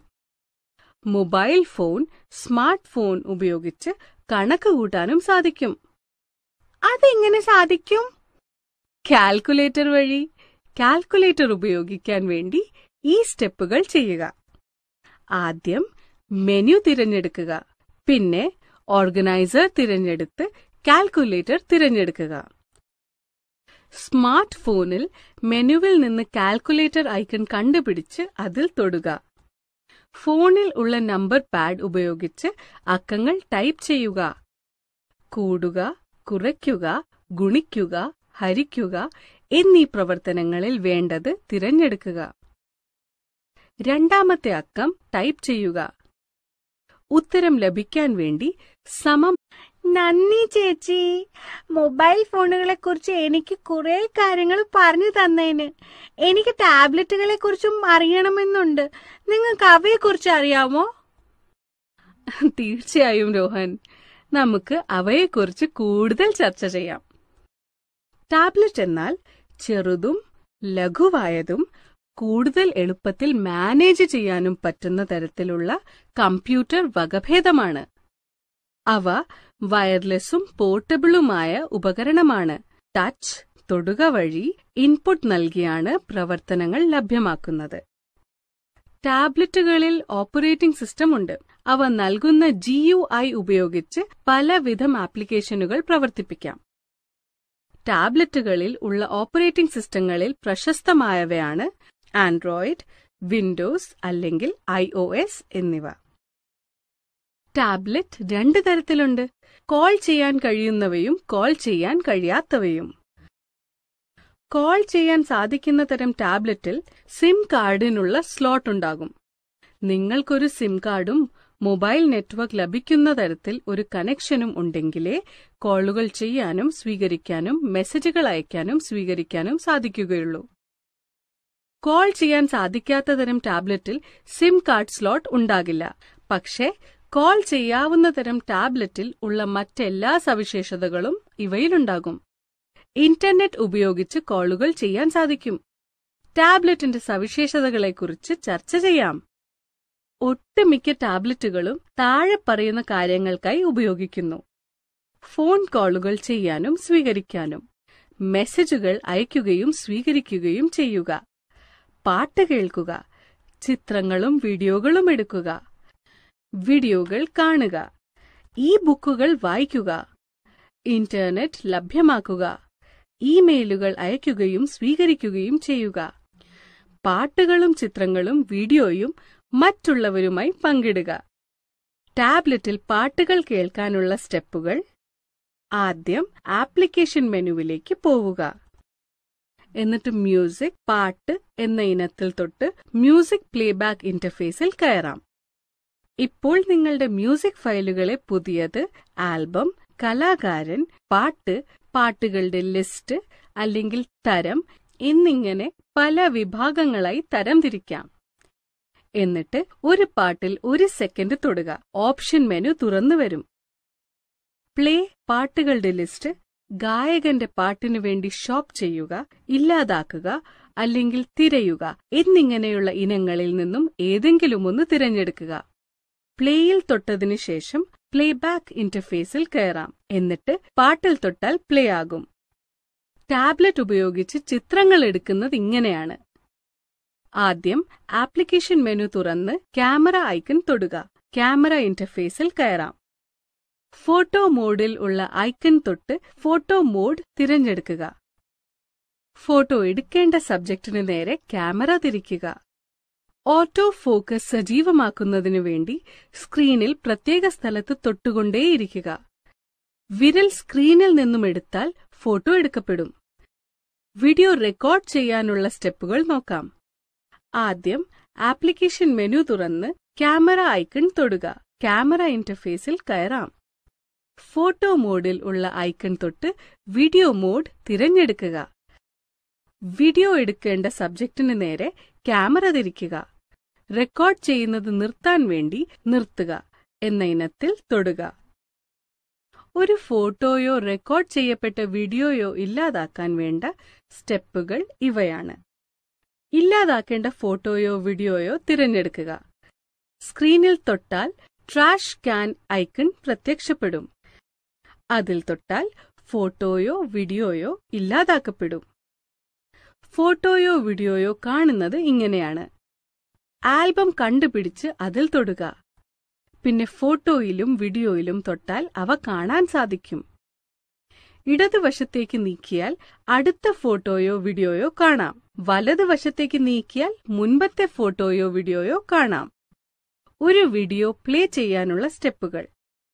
മൊബൈൽ ഫോൺ സ്മാർട്ട് ഫോൺ ഉപയോഗിച്ച് കണക്ക് കൂട്ടാനും സാധിക്കും അതെങ്ങനെ സാധിക്കും കാൽക്കുലേറ്റർ വഴി കാൽക്കുലേറ്റർ ഉപയോഗിക്കാൻ വേണ്ടി ഈ സ്റ്റെപ്പുകൾ ചെയ്യുക ആദ്യം മെനു തിരഞ്ഞെടുക്കുക പിന്നെ ഓർഗനൈസർ തിരഞ്ഞെടുത്ത് കാൽക്കുലേറ്റർ തിരഞ്ഞെടുക്കുക സ്മാർട്ട് ഫോണിൽ മെനുവിൽ നിന്ന് കാൽക്കുലേറ്റർ ഐക്കൺ കണ്ടുപിടിച്ച് അതിൽ തൊടുക ഫോണിൽ ഉള്ള നമ്പർ പാഡ് ഉപയോഗിച്ച് അക്കങ്ങൾ ടൈപ്പ് ചെയ്യുക കൂടുക കുറയ്ക്കുക ഗുണിക്കുക ഹരിക്കുക എന്നീ പ്രവർത്തനങ്ങളിൽ വേണ്ടത് തിരഞ്ഞെടുക്കുക രണ്ടാമത്തെ അക്കം ടൈപ്പ് ചെയ്യുക ഉത്തരം ലഭിക്കാൻ വേണ്ടി സമം നന്ദി ചേച്ചി മൊബൈൽ ഫോണുകളെ കുറിച്ച് എനിക്ക് കുറെ കാര്യങ്ങൾ പറഞ്ഞു തന്നതിന് എനിക്ക് ടാബ്ലറ്റുകളെ കുറിച്ചും അറിയണമെന്നുണ്ട് നിങ്ങൾക്ക് അവയെ കുറിച്ച് അറിയാമോ തീർച്ചയായും രോഹൻ നമുക്ക് അവയെക്കുറിച്ച് കൂടുതൽ ചർച്ച ചെയ്യാം ടാബ്ലറ്റ് എന്നാൽ ചെറുതും ലഘുവായതും കൂടുതൽ എളുപ്പത്തിൽ മാനേജ് ചെയ്യാനും പറ്റുന്ന തരത്തിലുള്ള കമ്പ്യൂട്ടർ വകഭേദമാണ് അവ വയർലെസ്സും പോർട്ടബിളുമായ ഉപകരണമാണ് ടച്ച് തൊടുക വഴി ഇൻപുട്ട് നൽകിയാണ് പ്രവർത്തനങ്ങൾ ലഭ്യമാക്കുന്നത് ടാബ്ലറ്റുകളിൽ ഓപ്പറേറ്റിംഗ് സിസ്റ്റം ഉണ്ട് അവ നൽകുന്ന ജി യു ഐ ഉപയോഗിച്ച് പലവിധം ആപ്ലിക്കേഷനുകൾ പ്രവർത്തിപ്പിക്കാം ടാബ്ലറ്റുകളിൽ ഉള്ള ഓപ്പറേറ്റിംഗ് സിസ്റ്റങ്ങളിൽ പ്രശസ്തമായവയാണ് ആൻഡ്രോയിഡ് വിൻഡോസ് അല്ലെങ്കിൽ ഐ ഒ എസ് എന്നിവ ടാബ്ലറ്റ് രണ്ട് തരത്തിലുണ്ട് കോൾ ചെയ്യാൻ കഴിയുന്നവയും കോൾ ചെയ്യാൻ കഴിയാത്തവയും കോൾ ചെയ്യാൻ സാധിക്കുന്ന തരം ടാബ്ലറ്റിൽ സിം കാർഡിനുള്ള സ്ലോട്ട് ഉണ്ടാകും നിങ്ങൾക്കൊരു സിം കാർഡും മൊബൈൽ നെറ്റ്വർക്ക് ലഭിക്കുന്ന തരത്തിൽ ഒരു കണക്ഷനും ഉണ്ടെങ്കിലേ കോളുകൾ ചെയ്യാനും സ്വീകരിക്കാനും മെസ്സേജുകൾ അയക്കാനും സ്വീകരിക്കാനും സാധിക്കുകയുള്ളൂ കോൾ ചെയ്യാൻ സാധിക്കാത്ത തരം ടാബ്ലറ്റിൽ സിം കാർഡ് സ്ലോട്ട് ഉണ്ടാകില്ല പക്ഷേ കോൾ ചെയ്യാവുന്ന തരം ടാബ്ലറ്റിൽ ഉള്ള മറ്റെല്ലാ സവിശേഷതകളും ഇവയിലുണ്ടാകും ഇന്റർനെറ്റ് ഉപയോഗിച്ച് കോളുകൾ ചെയ്യാൻ സാധിക്കും ടാബ്ലറ്റിന്റെ സവിശേഷതകളെക്കുറിച്ച് ചർച്ച ചെയ്യാം ഒട്ടുമിക്ക ടാബ്ലറ്റുകളും താഴെ പറയുന്ന കാര്യങ്ങൾക്കായി ഉപയോഗിക്കുന്നു ഫോൺ കോളുകൾ ചെയ്യാനും സ്വീകരിക്കാനും മെസ്സേജുകൾ അയക്കുകയും സ്വീകരിക്കുകയും ചെയ്യുക പാട്ട് കേൾക്കുക ചിത്രങ്ങളും വീഡിയോകളും എടുക്കുക വീഡിയോകൾ കാണുക ഈ ബുക്കുകൾ വായിക്കുക ഇന്റർനെറ്റ് ലഭ്യമാക്കുക ഇമെയിലുകൾ അയക്കുകയും സ്വീകരിക്കുകയും ചെയ്യുക പാട്ടുകളും ചിത്രങ്ങളും വീഡിയോയും മറ്റുള്ളവരുമായി പങ്കിടുക ടാബ്ലറ്റിൽ പാട്ടുകൾ കേൾക്കാനുള്ള സ്റ്റെപ്പുകൾ ആദ്യം ആപ്ലിക്കേഷൻ മെനുവിലേക്ക് പോവുക എന്നിട്ട് മ്യൂസിക് പാട്ട് എന്ന ഇനത്തിൽ തൊട്ട് മ്യൂസിക് പ്ലേബാക്ക് ഇന്റർഫേസിൽ കയറാം ഇപ്പോൾ നിങ്ങളുടെ മ്യൂസിക് ഫയലുകളെ പുതിയത് ആൽബം കലാകാരൻ പാട്ട് പാട്ടുകളുടെ ലിസ്റ്റ് അല്ലെങ്കിൽ തരം എന്നിങ്ങനെ പല വിഭാഗങ്ങളായി തരംതിരിക്കാം എന്നിട്ട് ഒരു പാട്ടിൽ ഒരു സെക്കൻഡ് തൊടുക ഓപ്ഷൻ മെനു തുറന്നു വരും പ്ലേ പാട്ടുകളുടെ ലിസ്റ്റ് ഗായകന്റെ പാട്ടിനു വേണ്ടി ഷോപ്പ് ചെയ്യുക ഇല്ലാതാക്കുക അല്ലെങ്കിൽ തിരയുക എന്നിങ്ങനെയുള്ള ഇനങ്ങളിൽ നിന്നും ഏതെങ്കിലും ഒന്ന് തിരഞ്ഞെടുക്കുക പ്ലേയിൽ തൊട്ടതിനു ശേഷം പ്ലേബാക്ക് ഇന്റർഫേസിൽ കയറാം എന്നിട്ട് പാട്ടിൽ തൊട്ടാൽ പ്ലേ ആകും ടാബ്ലറ്റ് ഉപയോഗിച്ച് ചിത്രങ്ങൾ എടുക്കുന്നത് ഇങ്ങനെയാണ് ആദ്യം ആപ്ലിക്കേഷൻ മെനു തുറന്ന് ക്യാമറ ഐക്കൺ തൊടുക ക്യാമറ ഇന്റർഫേസിൽ കയറാം ഫോട്ടോ മോഡിൽ ഉള്ള ഐക്കൺ തൊട്ട് ഫോട്ടോ മോഡ് തിരഞ്ഞെടുക്കുക ഫോട്ടോ എടുക്കേണ്ട സബ്ജക്റ്റിന് നേരെ ക്യാമറ തിരിക്കുക ഓട്ടോ ഫോക്കസ് സജീവമാക്കുന്നതിനു വേണ്ടി സ്ക്രീനിൽ പ്രത്യേക സ്ഥലത്ത് തൊട്ടുകൊണ്ടേയിരിക്കുക വിരൽ സ്ക്രീനിൽ നിന്നും എടുത്താൽ ഫോട്ടോ എടുക്കപ്പെടും വീഡിയോ റെക്കോർഡ് ചെയ്യാനുള്ള സ്റ്റെപ്പുകൾ നോക്കാം ആദ്യം ആപ്ലിക്കേഷൻ മെനു തുറന്ന് ക്യാമറ ഐക്കൺ തൊടുക ക്യാമറ ഇന്റർഫേസിൽ കയറാം ഫോട്ടോ മോഡിൽ ഉള്ള ഐക്കൺ തൊട്ട് വീഡിയോ മോഡ് തിരഞ്ഞെടുക്കുക വീഡിയോ എടുക്കേണ്ട സബ്ജക്റ്റിന് നേരെ ക്യാമറ തിരിക്കുക റെക്കോർഡ് ചെയ്യുന്നത് നിർത്താൻ വേണ്ടി നിർത്തുക എന്ന ഇനത്തിൽ തൊടുക ഒരു ഫോട്ടോയോ റെക്കോർഡ് ചെയ്യപ്പെട്ട വീഡിയോയോ ഇല്ലാതാക്കാൻ വേണ്ട സ്റ്റെപ്പുകൾ ഇവയാണ് ഇല്ലാതാക്കേണ്ട ഫോട്ടോയോ വീഡിയോയോ തിരഞ്ഞെടുക്കുക സ്ക്രീനിൽ തൊട്ടാൽ ട്രാഷ് ക്യാൻ ഐക്കൺ പ്രത്യക്ഷപ്പെടും അതിൽ തൊട്ടാൽ ഫോട്ടോയോ വീഡിയോയോ ഇല്ലാതാക്കപ്പെടും ഫോട്ടോയോ വീഡിയോയോ കാണുന്നത് ഇങ്ങനെയാണ് ആൽബം കണ്ടുപിടിച്ച് അതിൽ തൊടുക പിന്നെ ഫോട്ടോയിലും വീഡിയോയിലും തൊട്ടാൽ അവ കാണാൻ സാധിക്കും ഇടതുവശത്തേക്ക് നീക്കിയാൽ അടുത്ത ഫോട്ടോയോ വീഡിയോയോ കാണാം വലതുവശത്തേക്ക് നീക്കിയാൽ മുൻപത്തെ ഫോട്ടോയോ വീഡിയോയോ കാണാം ഒരു വീഡിയോ പ്ലേ ചെയ്യാനുള്ള സ്റ്റെപ്പുകൾ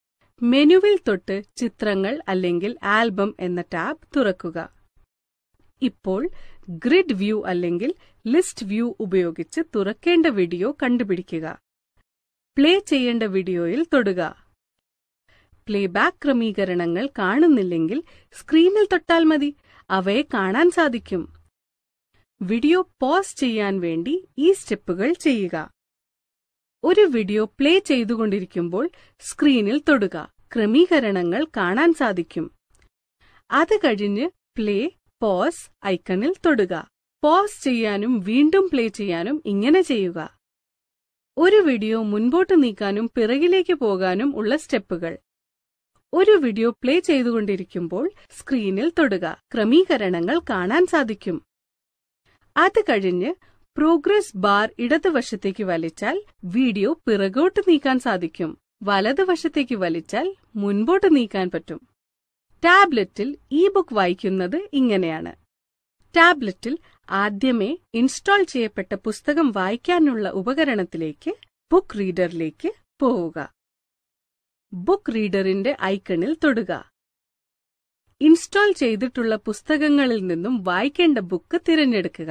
മെനുവിൽ തൊട്ട് ചിത്രങ്ങൾ അല്ലെങ്കിൽ ആൽബം എന്ന ടാബ് തുറക്കുക ഇപ്പോൾ ഗ്രിഡ് വ്യൂ അല്ലെങ്കിൽ ലിസ്റ്റ് വ്യൂ ഉപയോഗിച്ച് തുറക്കേണ്ട വീഡിയോ കണ്ടുപിടിക്കുക പ്ലേ ചെയ്യേണ്ട വീഡിയോയിൽ തൊടുക പ്ലേബാക്ക് ക്രമീകരണങ്ങൾ കാണുന്നില്ലെങ്കിൽ സ്ക്രീനിൽ തൊട്ടാൽ മതി അവയെ കാണാൻ സാധിക്കും വീഡിയോ പോസ് ചെയ്യാൻ വേണ്ടി ഈ സ്റ്റെപ്പുകൾ ചെയ്യുക ഒരു വീഡിയോ പ്ലേ ചെയ്തുകൊണ്ടിരിക്കുമ്പോൾ സ്ക്രീനിൽ തൊടുക ക്രമീകരണങ്ങൾ കാണാൻ സാധിക്കും അത് കഴിഞ്ഞ് പ്ലേ പോസ് ഐക്കണിൽ തൊടുക പോസ് ചെയ്യാനും വീണ്ടും പ്ലേ ചെയ്യാനും ഇങ്ങനെ ചെയ്യുക ഒരു വീഡിയോ മുൻപോട്ട് നീക്കാനും പിറകിലേക്ക് പോകാനും ഉള്ള സ്റ്റെപ്പുകൾ ഒരു വീഡിയോ പ്ലേ ചെയ്തുകൊണ്ടിരിക്കുമ്പോൾ സ്ക്രീനിൽ തൊടുക ക്രമീകരണങ്ങൾ കാണാൻ സാധിക്കും അത് കഴിഞ്ഞ് പ്രോഗ്രസ് ബാർ ഇടതുവശത്തേക്ക് വലിച്ചാൽ വീഡിയോ പിറകോട്ട് നീക്കാൻ സാധിക്കും വലതുവശത്തേക്ക് വലിച്ചാൽ മുൻപോട്ട് നീക്കാൻ പറ്റും ടാബ്ലറ്റിൽ ഇ ബുക്ക് വായിക്കുന്നത് ഇങ്ങനെയാണ് ടാബ്ലറ്റിൽ ആദ്യമേ ഇൻസ്റ്റാൾ ചെയ്യപ്പെട്ട പുസ്തകം വായിക്കാനുള്ള ഉപകരണത്തിലേക്ക് ബുക്ക് റീഡറിലേക്ക് പോവുക ബുക്ക് റീഡറിന്റെ ഐക്കണിൽ തൊടുക ഇൻസ്റ്റാൾ ചെയ്തിട്ടുള്ള പുസ്തകങ്ങളിൽ നിന്നും വായിക്കേണ്ട ബുക്ക് തിരഞ്ഞെടുക്കുക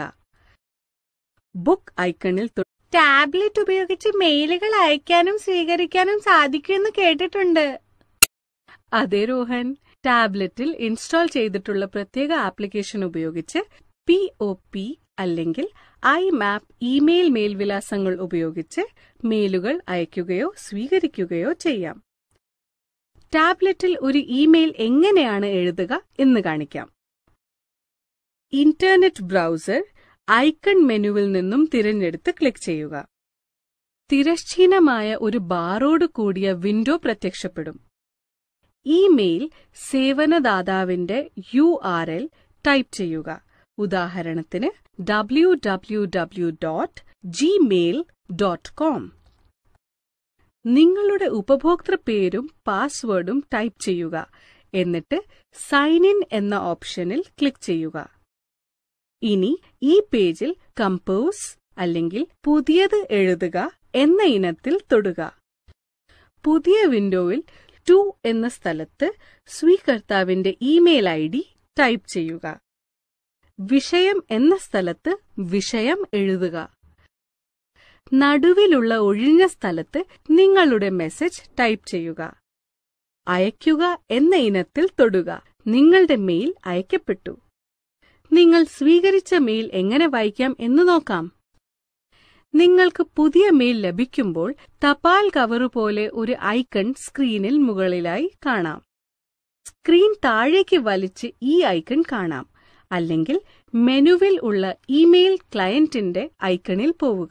ബുക്ക് ഐക്കണിൽ തൊ- ടാബ്ലറ്റ് ഉപയോഗിച്ച് മെയിലുകൾ അയക്കാനും സ്വീകരിക്കാനും സാധിക്കുമെന്ന് കേട്ടിട്ടുണ്ട് അതെ രോഹൻ ടാബ്ലറ്റിൽ ഇൻസ്റ്റാൾ ചെയ്തിട്ടുള്ള പ്രത്യേക ആപ്ലിക്കേഷൻ ഉപയോഗിച്ച് പി ഒ പി അല്ലെങ്കിൽ ഐ മാപ്പ് ഇമെയിൽ മേൽവിലാസങ്ങൾ ഉപയോഗിച്ച് മെയിലുകൾ അയക്കുകയോ സ്വീകരിക്കുകയോ ചെയ്യാം ടാബ്ലറ്റിൽ ഒരു ഇമെയിൽ എങ്ങനെയാണ് എഴുതുക എന്ന് കാണിക്കാം ഇന്റർനെറ്റ് ബ്രൗസർ ഐക്കൺ മെനുവിൽ നിന്നും തിരഞ്ഞെടുത്ത് ക്ലിക്ക് ചെയ്യുക തിരശ്ചീനമായ ഒരു ബാറോട് കൂടിയ വിൻഡോ പ്രത്യക്ഷപ്പെടും ഇമെയിൽ സേവനദാതാവിന്റെ യു ആർ എൽ ടൈപ്പ് ചെയ്യുക ഉദാഹരണത്തിന് W W W dot Gmail dot com നിങ്ങളുടെ ഉപഭോക്തൃ പേരും പാസ്വേഡും ടൈപ്പ് ചെയ്യുക എന്നിട്ട് സൈൻ ഇൻ എന്ന ഓപ്ഷനിൽ ക്ലിക്ക് ചെയ്യുക ഇനി ഈ പേജിൽ കമ്പോസ് അല്ലെങ്കിൽ പുതിയത് എഴുതുക എന്ന ഇനത്തിൽ തൊടുക പുതിയ വിൻഡോയിൽ ടു എന്ന സ്ഥലത്ത് സ്വീകർത്താവിന്റെ ഇമെയിൽ ഐ ഡി ടൈപ്പ് ചെയ്യുക വിഷയം എന്ന സ്ഥലത്ത് വിഷയം എഴുതുക നടുവിലുള്ള ഒഴിഞ്ഞ സ്ഥലത്ത് നിങ്ങളുടെ മെസ്സേജ് ടൈപ്പ് ചെയ്യുക അയയ്ക്കുക എന്ന ഇനത്തിൽ തൊടുക നിങ്ങളുടെ മെയിൽ അയക്കപ്പെട്ടു നിങ്ങൾ സ്വീകരിച്ച മെയിൽ എങ്ങനെ വായിക്കാം എന്ന് നോക്കാം നിങ്ങൾക്ക് പുതിയ മെയിൽ ലഭിക്കുമ്പോൾ തപാൽ കവറ് പോലെ ഒരു ഐക്കൺ സ്ക്രീനിൽ മുകളിലായി കാണാം സ്ക്രീൻ താഴേക്ക് വലിച്ച് ഈ ഐക്കൺ കാണാം അല്ലെങ്കിൽ മെനുവിൽ ഉള്ള ഇമെയിൽ ക്ലയന്റിന്റെ ഐക്കണിൽ പോവുക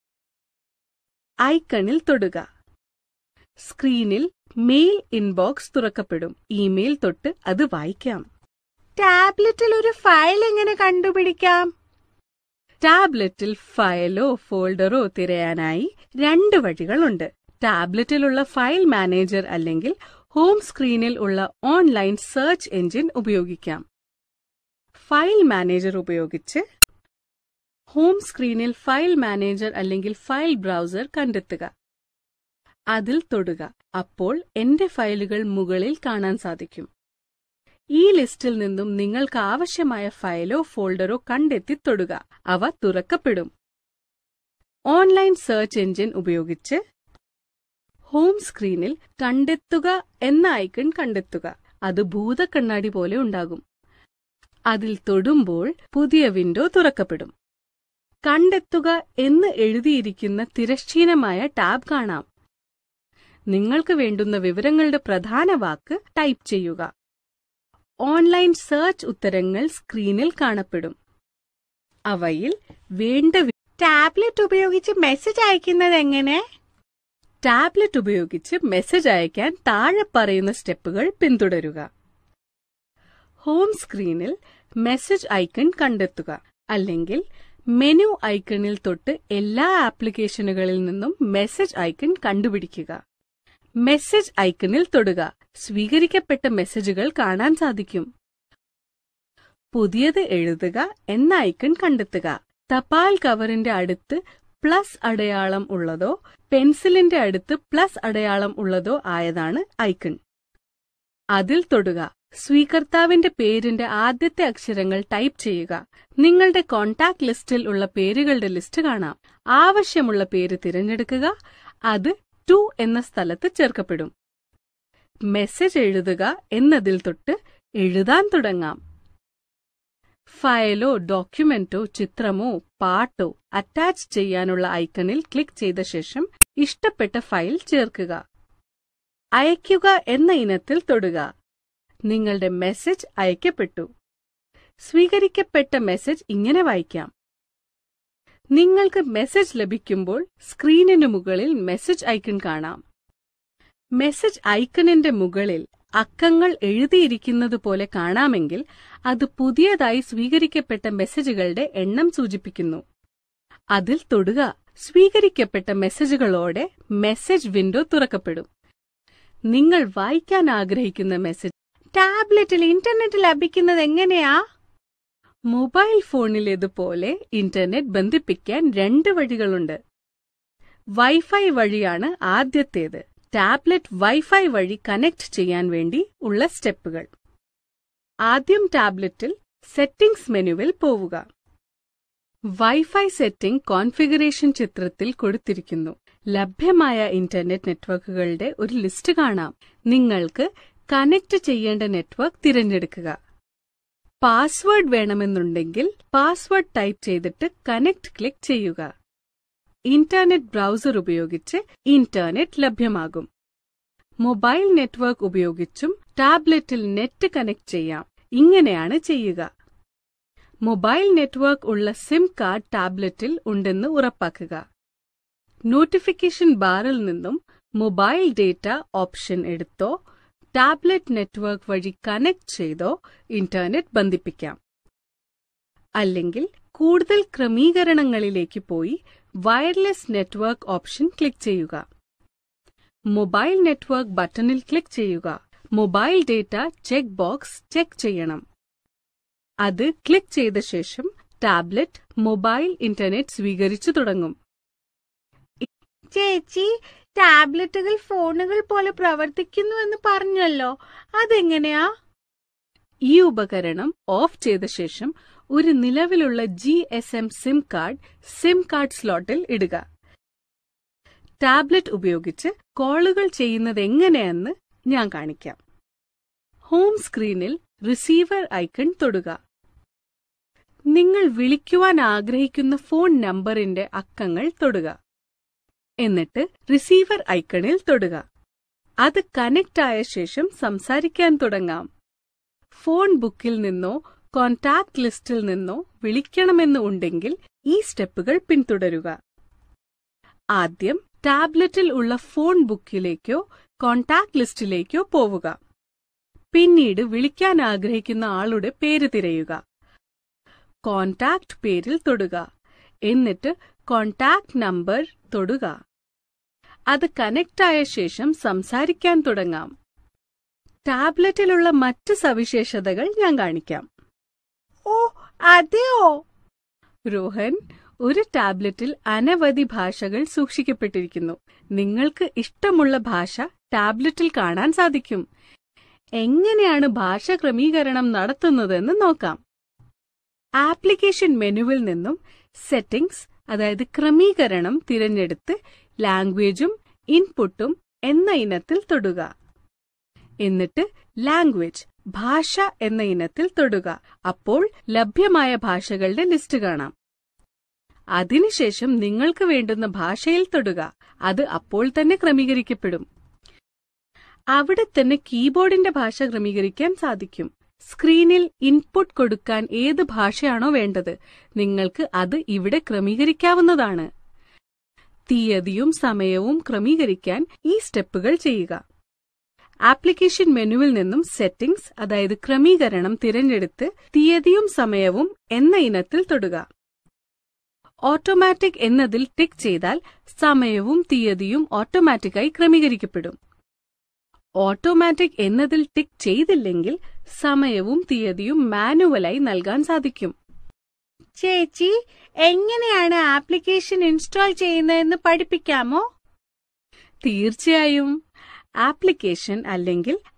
ഐക്കണിൽ തൊടുക സ്ക്രീനിൽ മെയിൽ ഇൻബോക്സ് തുറക്കപ്പെടും ഇമെയിൽ തൊട്ട് അത് വായിക്കാം ടാബ്ലറ്റിൽ ഒരു ഫയൽ എങ്ങനെ കണ്ടുപിടിക്കാം ടാബ്ലറ്റിൽ ഫയലോ ഫോൾഡറോ തിരയാനായി രണ്ട് വഴികളുണ്ട് ടാബ്ലറ്റിലുള്ള ഫയൽ മാനേജർ അല്ലെങ്കിൽ ഹോം സ്ക്രീനിൽ ഉള്ള ഓൺലൈൻ സെർച്ച് എഞ്ചിൻ ഉപയോഗിക്കാം ഫയൽ മാനേജർ ഉപയോഗിച്ച് ഹോം സ്ക്രീനിൽ ഫയൽ മാനേജർ അല്ലെങ്കിൽ ഫയൽ ബ്രൗസർ കണ്ടെത്തുക അതിൽ തൊടുക അപ്പോൾ എന്റെ ഫയലുകൾ മുകളിൽ കാണാൻ സാധിക്കും ഈ ലിസ്റ്റിൽ നിന്നും നിങ്ങൾക്ക് ആവശ്യമായ ഫയലോ ഫോൾഡറോ കണ്ടെത്തി തൊടുക അവ തുറക്കപ്പെടും ഓൺലൈൻ സെർച്ച് എഞ്ചിൻ ഉപയോഗിച്ച് ഹോം സ്ക്രീനിൽ കണ്ടെത്തുക എന്ന ഐക്കൺ കണ്ടെത്തുക അത് ഭൂതക്കണ്ണാടി പോലെ ഉണ്ടാകും അതിൽ തൊടുമ്പോൾ പുതിയ വിൻഡോ തുറക്കപ്പെടും കണ്ടെത്തുക എന്ന് എഴുതിയിരിക്കുന്ന തിരശ്ചീനമായ ടാബ് കാണാം നിങ്ങൾക്ക് വേണ്ടുന്ന വിവരങ്ങളുടെ പ്രധാന വാക്ക് ടൈപ്പ് ചെയ്യുക ഓൺലൈൻ സെർച്ച് ഉത്തരങ്ങൾ സ്ക്രീനിൽ കാണപ്പെടും അവയിൽ വേണ്ട വി- ടാബ്ലറ്റ് ഉപയോഗിച്ച് മെസ്സേജ് അയക്കുന്നത് എങ്ങനെ ടാബ്ലറ്റ് ഉപയോഗിച്ച് മെസ്സേജ് അയക്കാൻ താഴെ പറയുന്ന സ്റ്റെപ്പുകൾ പിന്തുടരുക ഹോം സ്ക്രീനിൽ മെസ്സേജ് ഐക്കൺ കണ്ടെത്തുക അല്ലെങ്കിൽ മെനു ഐക്കണിൽ തൊട്ട് എല്ലാ ആപ്ലിക്കേഷനുകളിൽ നിന്നും മെസ്സേജ് ഐക്കൺ കണ്ടുപിടിക്കുക മെസ്സേജ് ഐക്കണിൽ തൊടുക സ്വീകരിക്കപ്പെട്ട മെസ്സേജുകൾ കാണാൻ സാധിക്കും പുതിയത് എഴുതുക എന്ന ഐക്കൺ കണ്ടെത്തുക തപാൽ കവറിന്റെ അടുത്ത് പ്ലസ് അടയാളം ഉള്ളതോ പെൻസിലിന്റെ അടുത്ത് പ്ലസ് അടയാളം ഉള്ളതോ ആയതാണ് ഐക്കൺ അതിൽ തൊടുക സ്വീകർത്താവിന്റെ പേരിന്റെ ആദ്യത്തെ അക്ഷരങ്ങൾ ടൈപ്പ് ചെയ്യുക നിങ്ങളുടെ കോൺടാക്ട് ലിസ്റ്റിൽ ഉള്ള പേരുകളുടെ ലിസ്റ്റ് കാണാം ആവശ്യമുള്ള പേര് തിരഞ്ഞെടുക്കുക അത് ടു എന്ന സ്ഥലത്ത് ചേർക്കപ്പെടും മെസ്സേജ് എഴുതുക എന്നതിൽ തൊട്ട് എഴുതാൻ തുടങ്ങാം ഫയലോ ഡോക്യുമെന്റോ ചിത്രമോ പാട്ടോ അറ്റാച്ച് ചെയ്യാനുള്ള ഐക്കണിൽ ക്ലിക്ക് ചെയ്ത ശേഷം ഇഷ്ടപ്പെട്ട ഫയൽ ചേർക്കുക അയയ്ക്കുക എന്ന ഇനത്തിൽ തൊടുക നിങ്ങളുടെ മെസ്സേജ് അയക്കപ്പെട്ടു സ്വീകരിക്കപ്പെട്ട മെസ്സേജ് ഇങ്ങനെ വായിക്കാം നിങ്ങൾക്ക് മെസ്സേജ് ലഭിക്കുമ്പോൾ സ്ക്രീനിനു മുകളിൽ മെസ്സേജ് ഐക്കൺ കാണാം മെസ്സേജ് ഐക്കണിന്റെ മുകളിൽ അക്കങ്ങൾ എഴുതിയിരിക്കുന്നത് പോലെ കാണാമെങ്കിൽ അത് പുതിയതായി സ്വീകരിക്കപ്പെട്ട മെസ്സേജുകളുടെ എണ്ണം സൂചിപ്പിക്കുന്നു അതിൽ തൊടുക സ്വീകരിക്കപ്പെട്ട മെസ്സേജുകളോടെ മെസ്സേജ് വിൻഡോ തുറക്കപ്പെടും നിങ്ങൾ വായിക്കാൻ ആഗ്രഹിക്കുന്ന മെസ്സേജ് ടാബ്ലറ്റിൽ ഇന്റർനെറ്റ് ലഭിക്കുന്നത് എങ്ങനെയാ മൊബൈൽ ഫോണിലേതുപോലെ ഇന്റർനെറ്റ് ബന്ധിപ്പിക്കാൻ രണ്ട് വഴികളുണ്ട് വൈഫൈ വഴിയാണ് ആദ്യത്തേത് ടാബ്ലറ്റ് വൈഫൈ വഴി കണക്ട് ചെയ്യാൻ വേണ്ടി ഉള്ള സ്റ്റെപ്പുകൾ ആദ്യം ടാബ്ലറ്റിൽ സെറ്റിംഗ്സ് മെനുവിൽ പോവുക വൈഫൈ സെറ്റിംഗ് കോൺഫിഗറേഷൻ ചിത്രത്തിൽ കൊടുത്തിരിക്കുന്നു ലഭ്യമായ ഇന്റർനെറ്റ് നെറ്റ്വർക്കുകളുടെ ഒരു ലിസ്റ്റ് കാണാം നിങ്ങൾക്ക് കണക്ട് ചെയ്യേണ്ട നെറ്റ്വർക്ക് തിരഞ്ഞെടുക്കുക പാസ്വേഡ് വേണമെന്നുണ്ടെങ്കിൽ പാസ്വേഡ് ടൈപ്പ് ചെയ്തിട്ട് കണക്ട് ക്ലിക്ക് ചെയ്യുക ഇന്റർനെറ്റ് ബ്രൗസർ ഉപയോഗിച്ച് ഇന്റർനെറ്റ് ലഭ്യമാകും മൊബൈൽ നെറ്റ്വർക്ക് ഉപയോഗിച്ചും ടാബ്ലറ്റിൽ നെറ്റ് കണക്ട് ചെയ്യാം ഇങ്ങനെയാണ് ചെയ്യുക മൊബൈൽ നെറ്റ്വർക്ക് ഉള്ള സിം കാർഡ് ടാബ്ലറ്റിൽ ഉണ്ടെന്ന് ഉറപ്പാക്കുക നോട്ടിഫിക്കേഷൻ ബാറിൽ നിന്നും മൊബൈൽ ഡേറ്റ ഓപ്ഷൻ എടുത്തോ ടാബ്ലറ്റ് നെറ്റ്വർക്ക് വഴി കണക്ട് ചെയ്തോ ഇന്റർനെറ്റ് ബന്ധിപ്പിക്കാം അല്ലെങ്കിൽ കൂടുതൽ ക്രമീകരണങ്ങളിലേക്ക് പോയി വയർലെസ് നെറ്റ്വർക്ക് ഓപ്ഷൻ ക്ലിക്ക് ചെയ്യുക മൊബൈൽ നെറ്റ്വർക്ക് ബട്ടണിൽ ക്ലിക്ക് ചെയ്യുക mobile data check box check ചെയ്യണം അത് ക്ലിക്ക് ചെയ്ത ശേഷം ടാബ്ലറ്റ് മൊബൈൽ ഇന്റർനെറ്റ് സ്വീകരിച്ചു തുടങ്ങും ചേച്ചി ടാബ്ലറ്റുകൾ ഫോണുകൾ പോലെ പ്രവർത്തിക്കുന്നുവെന്ന് പറഞ്ഞല്ലോ അതെങ്ങനെയാ ഈ ഉപകരണം ഓഫ് ചെയ്ത ശേഷം ഒരു നിലവിലുള്ള G S M SIM card SIM card സ്ലോട്ടിൽ ഇടുക ടാബ്ലറ്റ് ഉപയോഗിച്ച് കോളുകൾ ചെയ്യുന്നത് എങ്ങനെയെന്ന് ഞാൻ കാണിക്കാം ഹോം സ്ക്രീനിൽ റിസീവർ ഐക്കൺ തൊടുക നിങ്ങൾ വിളിക്കുവാൻ ആഗ്രഹിക്കുന്ന ഫോൺ നമ്പറിന്റെ അക്കങ്ങൾ തൊടുക എന്നിട്ട് റിസീവർ ഐക്കണിൽ തൊടുക അത് കണക്ട് ആയ ശേഷം സംസാരിക്കാൻ തുടങ്ങാം ഫോൺ ബുക്കിൽ നിന്നോ കോൺടാക്ട് ലിസ്റ്റിൽ നിന്നോ വിളിക്കണമെന്ന് ഉണ്ടെങ്കിൽ ഈ സ്റ്റെപ്പുകൾ പിന്തുടരുക ആദ്യം ടാബ്ലറ്റിൽ ഉള്ള ഫോൺ ബുക്കിലേക്കോ കോൺടാക്ട് ലിസ്റ്റിലേക്കോ പോവുക പിന്നീട് വിളിക്കാൻ ആഗ്രഹിക്കുന്ന ആളുടെ പേര് തിരയുക കോൺടാക്ട് പേരിൽ തൊടുക എന്നിട്ട് കോൺടാക്ട് നമ്പർ തൊടുക അത് കണക്ട് ആയ ശേഷം സംസാരിക്കാൻ തുടങ്ങാം ടാബ്ലറ്റിലുള്ള മറ്റ് സവിശേഷതകൾ ഞാൻ കാണിക്കാം ഓ അതെയോ രോഹൻ ഒരു ടാബ്ലറ്റിൽ അനവധി ഭാഷകൾ സൂക്ഷിക്കപ്പെട്ടിരിക്കുന്നു നിങ്ങൾക്ക് ഇഷ്ടമുള്ള ഭാഷ ടാബ്ലറ്റിൽ കാണാൻ സാധിക്കും എങ്ങനെയാണ് ഭാഷ ക്രമീകരണം നടത്തുന്നതെന്ന് നോക്കാം ആപ്ലിക്കേഷൻ മെനുവിൽ നിന്നും സെറ്റിംഗ്സ് അതായത് ക്രമീകരണം തിരഞ്ഞെടുത്ത് ലാംഗ്വേജും ഇൻപുട്ടും എന്ന ഇനത്തിൽ തൊടുക എന്നിട്ട് ലാംഗ്വേജ് ഭാഷ എന്ന ഇനത്തിൽ തൊടുക അപ്പോൾ ലഭ്യമായ ഭാഷകളുടെ ലിസ്റ്റ് കാണാം അതിനുശേഷം നിങ്ങൾക്ക് വേണ്ടുന്ന ഭാഷയിൽ തൊടുക അത് അപ്പോൾ തന്നെ ക്രമീകരിക്കപ്പെടും അവിടെ തന്നെ കീബോർഡിന്റെ ഭാഷ ക്രമീകരിക്കാൻ സാധിക്കും സ്ക്രീനിൽ ഇൻപുട്ട് കൊടുക്കാൻ ഏത് ഭാഷയാണോ വേണ്ടത് നിങ്ങൾക്ക് അത് ഇവിടെ ക്രമീകരിക്കാവുന്നതാണ് തീയതിയും സമയവും ക്രമീകരിക്കാൻ ഈ സ്റ്റെപ്പുകൾ ചെയ്യുക ആപ്ലിക്കേഷൻ മെനുവിൽ നിന്നും സെറ്റിംഗ്സ് അതായത് ക്രമീകരണം തിരഞ്ഞെടുത്ത് തീയതിയും സമയവും എന്ന ഇനത്തിൽ തൊടുക ഓട്ടോമാറ്റിക് എന്നതിൽ ടിക്ക് ചെയ്താൽ സമയവും തീയതിയും ഓട്ടോമാറ്റിക്കായി ക്രമീകരിക്കപ്പെടും ഓട്ടോമാറ്റിക് എന്നതിൽ ടിക്ക് ചെയ്തില്ലെങ്കിൽ സമയവും തീയതിയും മാനുവലായി നൽകാൻ സാധിക്കും ചേച്ചി എങ്ങനെയാണ് ആപ്ലിക്കേഷൻ ഇൻസ്റ്റാൾ ചെയ്യുന്നതെന്ന് പഠിപ്പിക്കാമോ തീർച്ചയായും ആപ്ലിക്കേഷൻ അല്ലെങ്കിൽ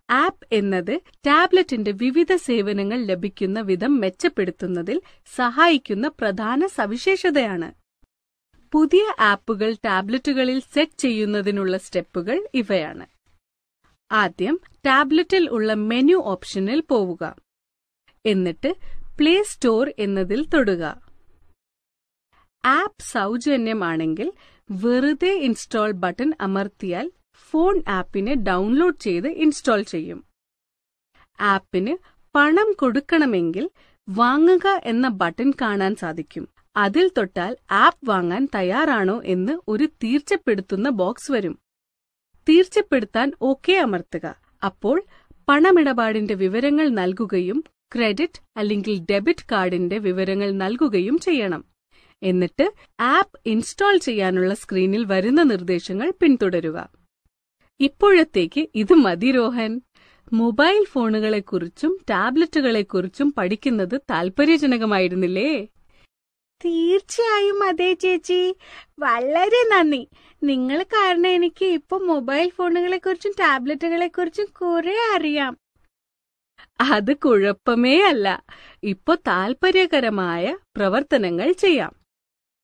ആപ്പ് എന്നത് ടാബ്ലറ്റിന്റെ വിവിധ സേവനങ്ങൾ ലഭിക്കുന്ന വിധം മെച്ചപ്പെടുത്തുന്നതിൽ സഹായിക്കുന്ന പ്രധാന സവിശേഷതയാണ് പുതിയ ആപ്പുകൾ ടാബ്ലറ്റുകളിൽ സെറ്റ് ചെയ്യുന്നതിനുള്ള സ്റ്റെപ്പുകൾ ഇവയാണ് ആദ്യം ടാബ്ലറ്റിൽ ഉള്ള മെനു ഓപ്ഷനിൽ പോവുക എന്നിട്ട് പ്ലേ സ്റ്റോർ എന്നതിൽ തൊടുക ആപ്പ് സൗജന്യമാണെങ്കിൽ വെറുതെ ഇൻസ്റ്റാൾ ബട്ടൺ അമർത്തിയാൽ ഫോൺ ആപ്പിനെ ഡൗൺലോഡ് ചെയ്ത് ഇൻസ്റ്റാൾ ചെയ്യും ആപ്പിന് പണം കൊടുക്കണമെങ്കിൽ വാങ്ങുക എന്ന ബട്ടൺ കാണാൻ സാധിക്കും അതിൽ തൊട്ടാൽ ആപ്പ് വാങ്ങാൻ തയ്യാറാണോ എന്ന് ഒരു തീർച്ചപ്പെടുത്തുന്ന ബോക്സ് വരും തീർച്ചപ്പെടുത്താൻ ഓക്കെ അമർത്തുക അപ്പോൾ പണമിടപാടിന്റെ വിവരങ്ങൾ നൽകുകയും ക്രെഡിറ്റ് അല്ലെങ്കിൽ ഡെബിറ്റ് കാർഡിന്റെ വിവരങ്ങൾ നൽകുകയും ചെയ്യണം എന്നിട്ട് ആപ്പ് ഇൻസ്റ്റാൾ ചെയ്യാനുള്ള സ്ക്രീനിൽ വരുന്ന നിർദ്ദേശങ്ങൾ പിന്തുടരുക ഇപ്പോഴത്തേക്ക് ഇത് മതി രോഹൻ മൊബൈൽ ഫോണുകളെക്കുറിച്ചും ടാബ്ലറ്റുകളെക്കുറിച്ചും പഠിക്കുന്നത് താൽപര്യജനകമായിരുന്നില്ലേ തീർച്ചയായും അതെ ചേച്ചി വളരെ നന്ദി നിങ്ങൾ കാരണം എനിക്ക് ഇപ്പൊ മൊബൈൽ ഫോണുകളെ കുറിച്ചും ടാബ്ലറ്റുകളെ കുറിച്ചും കുറെ അറിയാം അത് കുഴപ്പമേ അല്ല ഇപ്പൊ താൽപര്യകരമായ പ്രവർത്തനങ്ങൾ ചെയ്യാം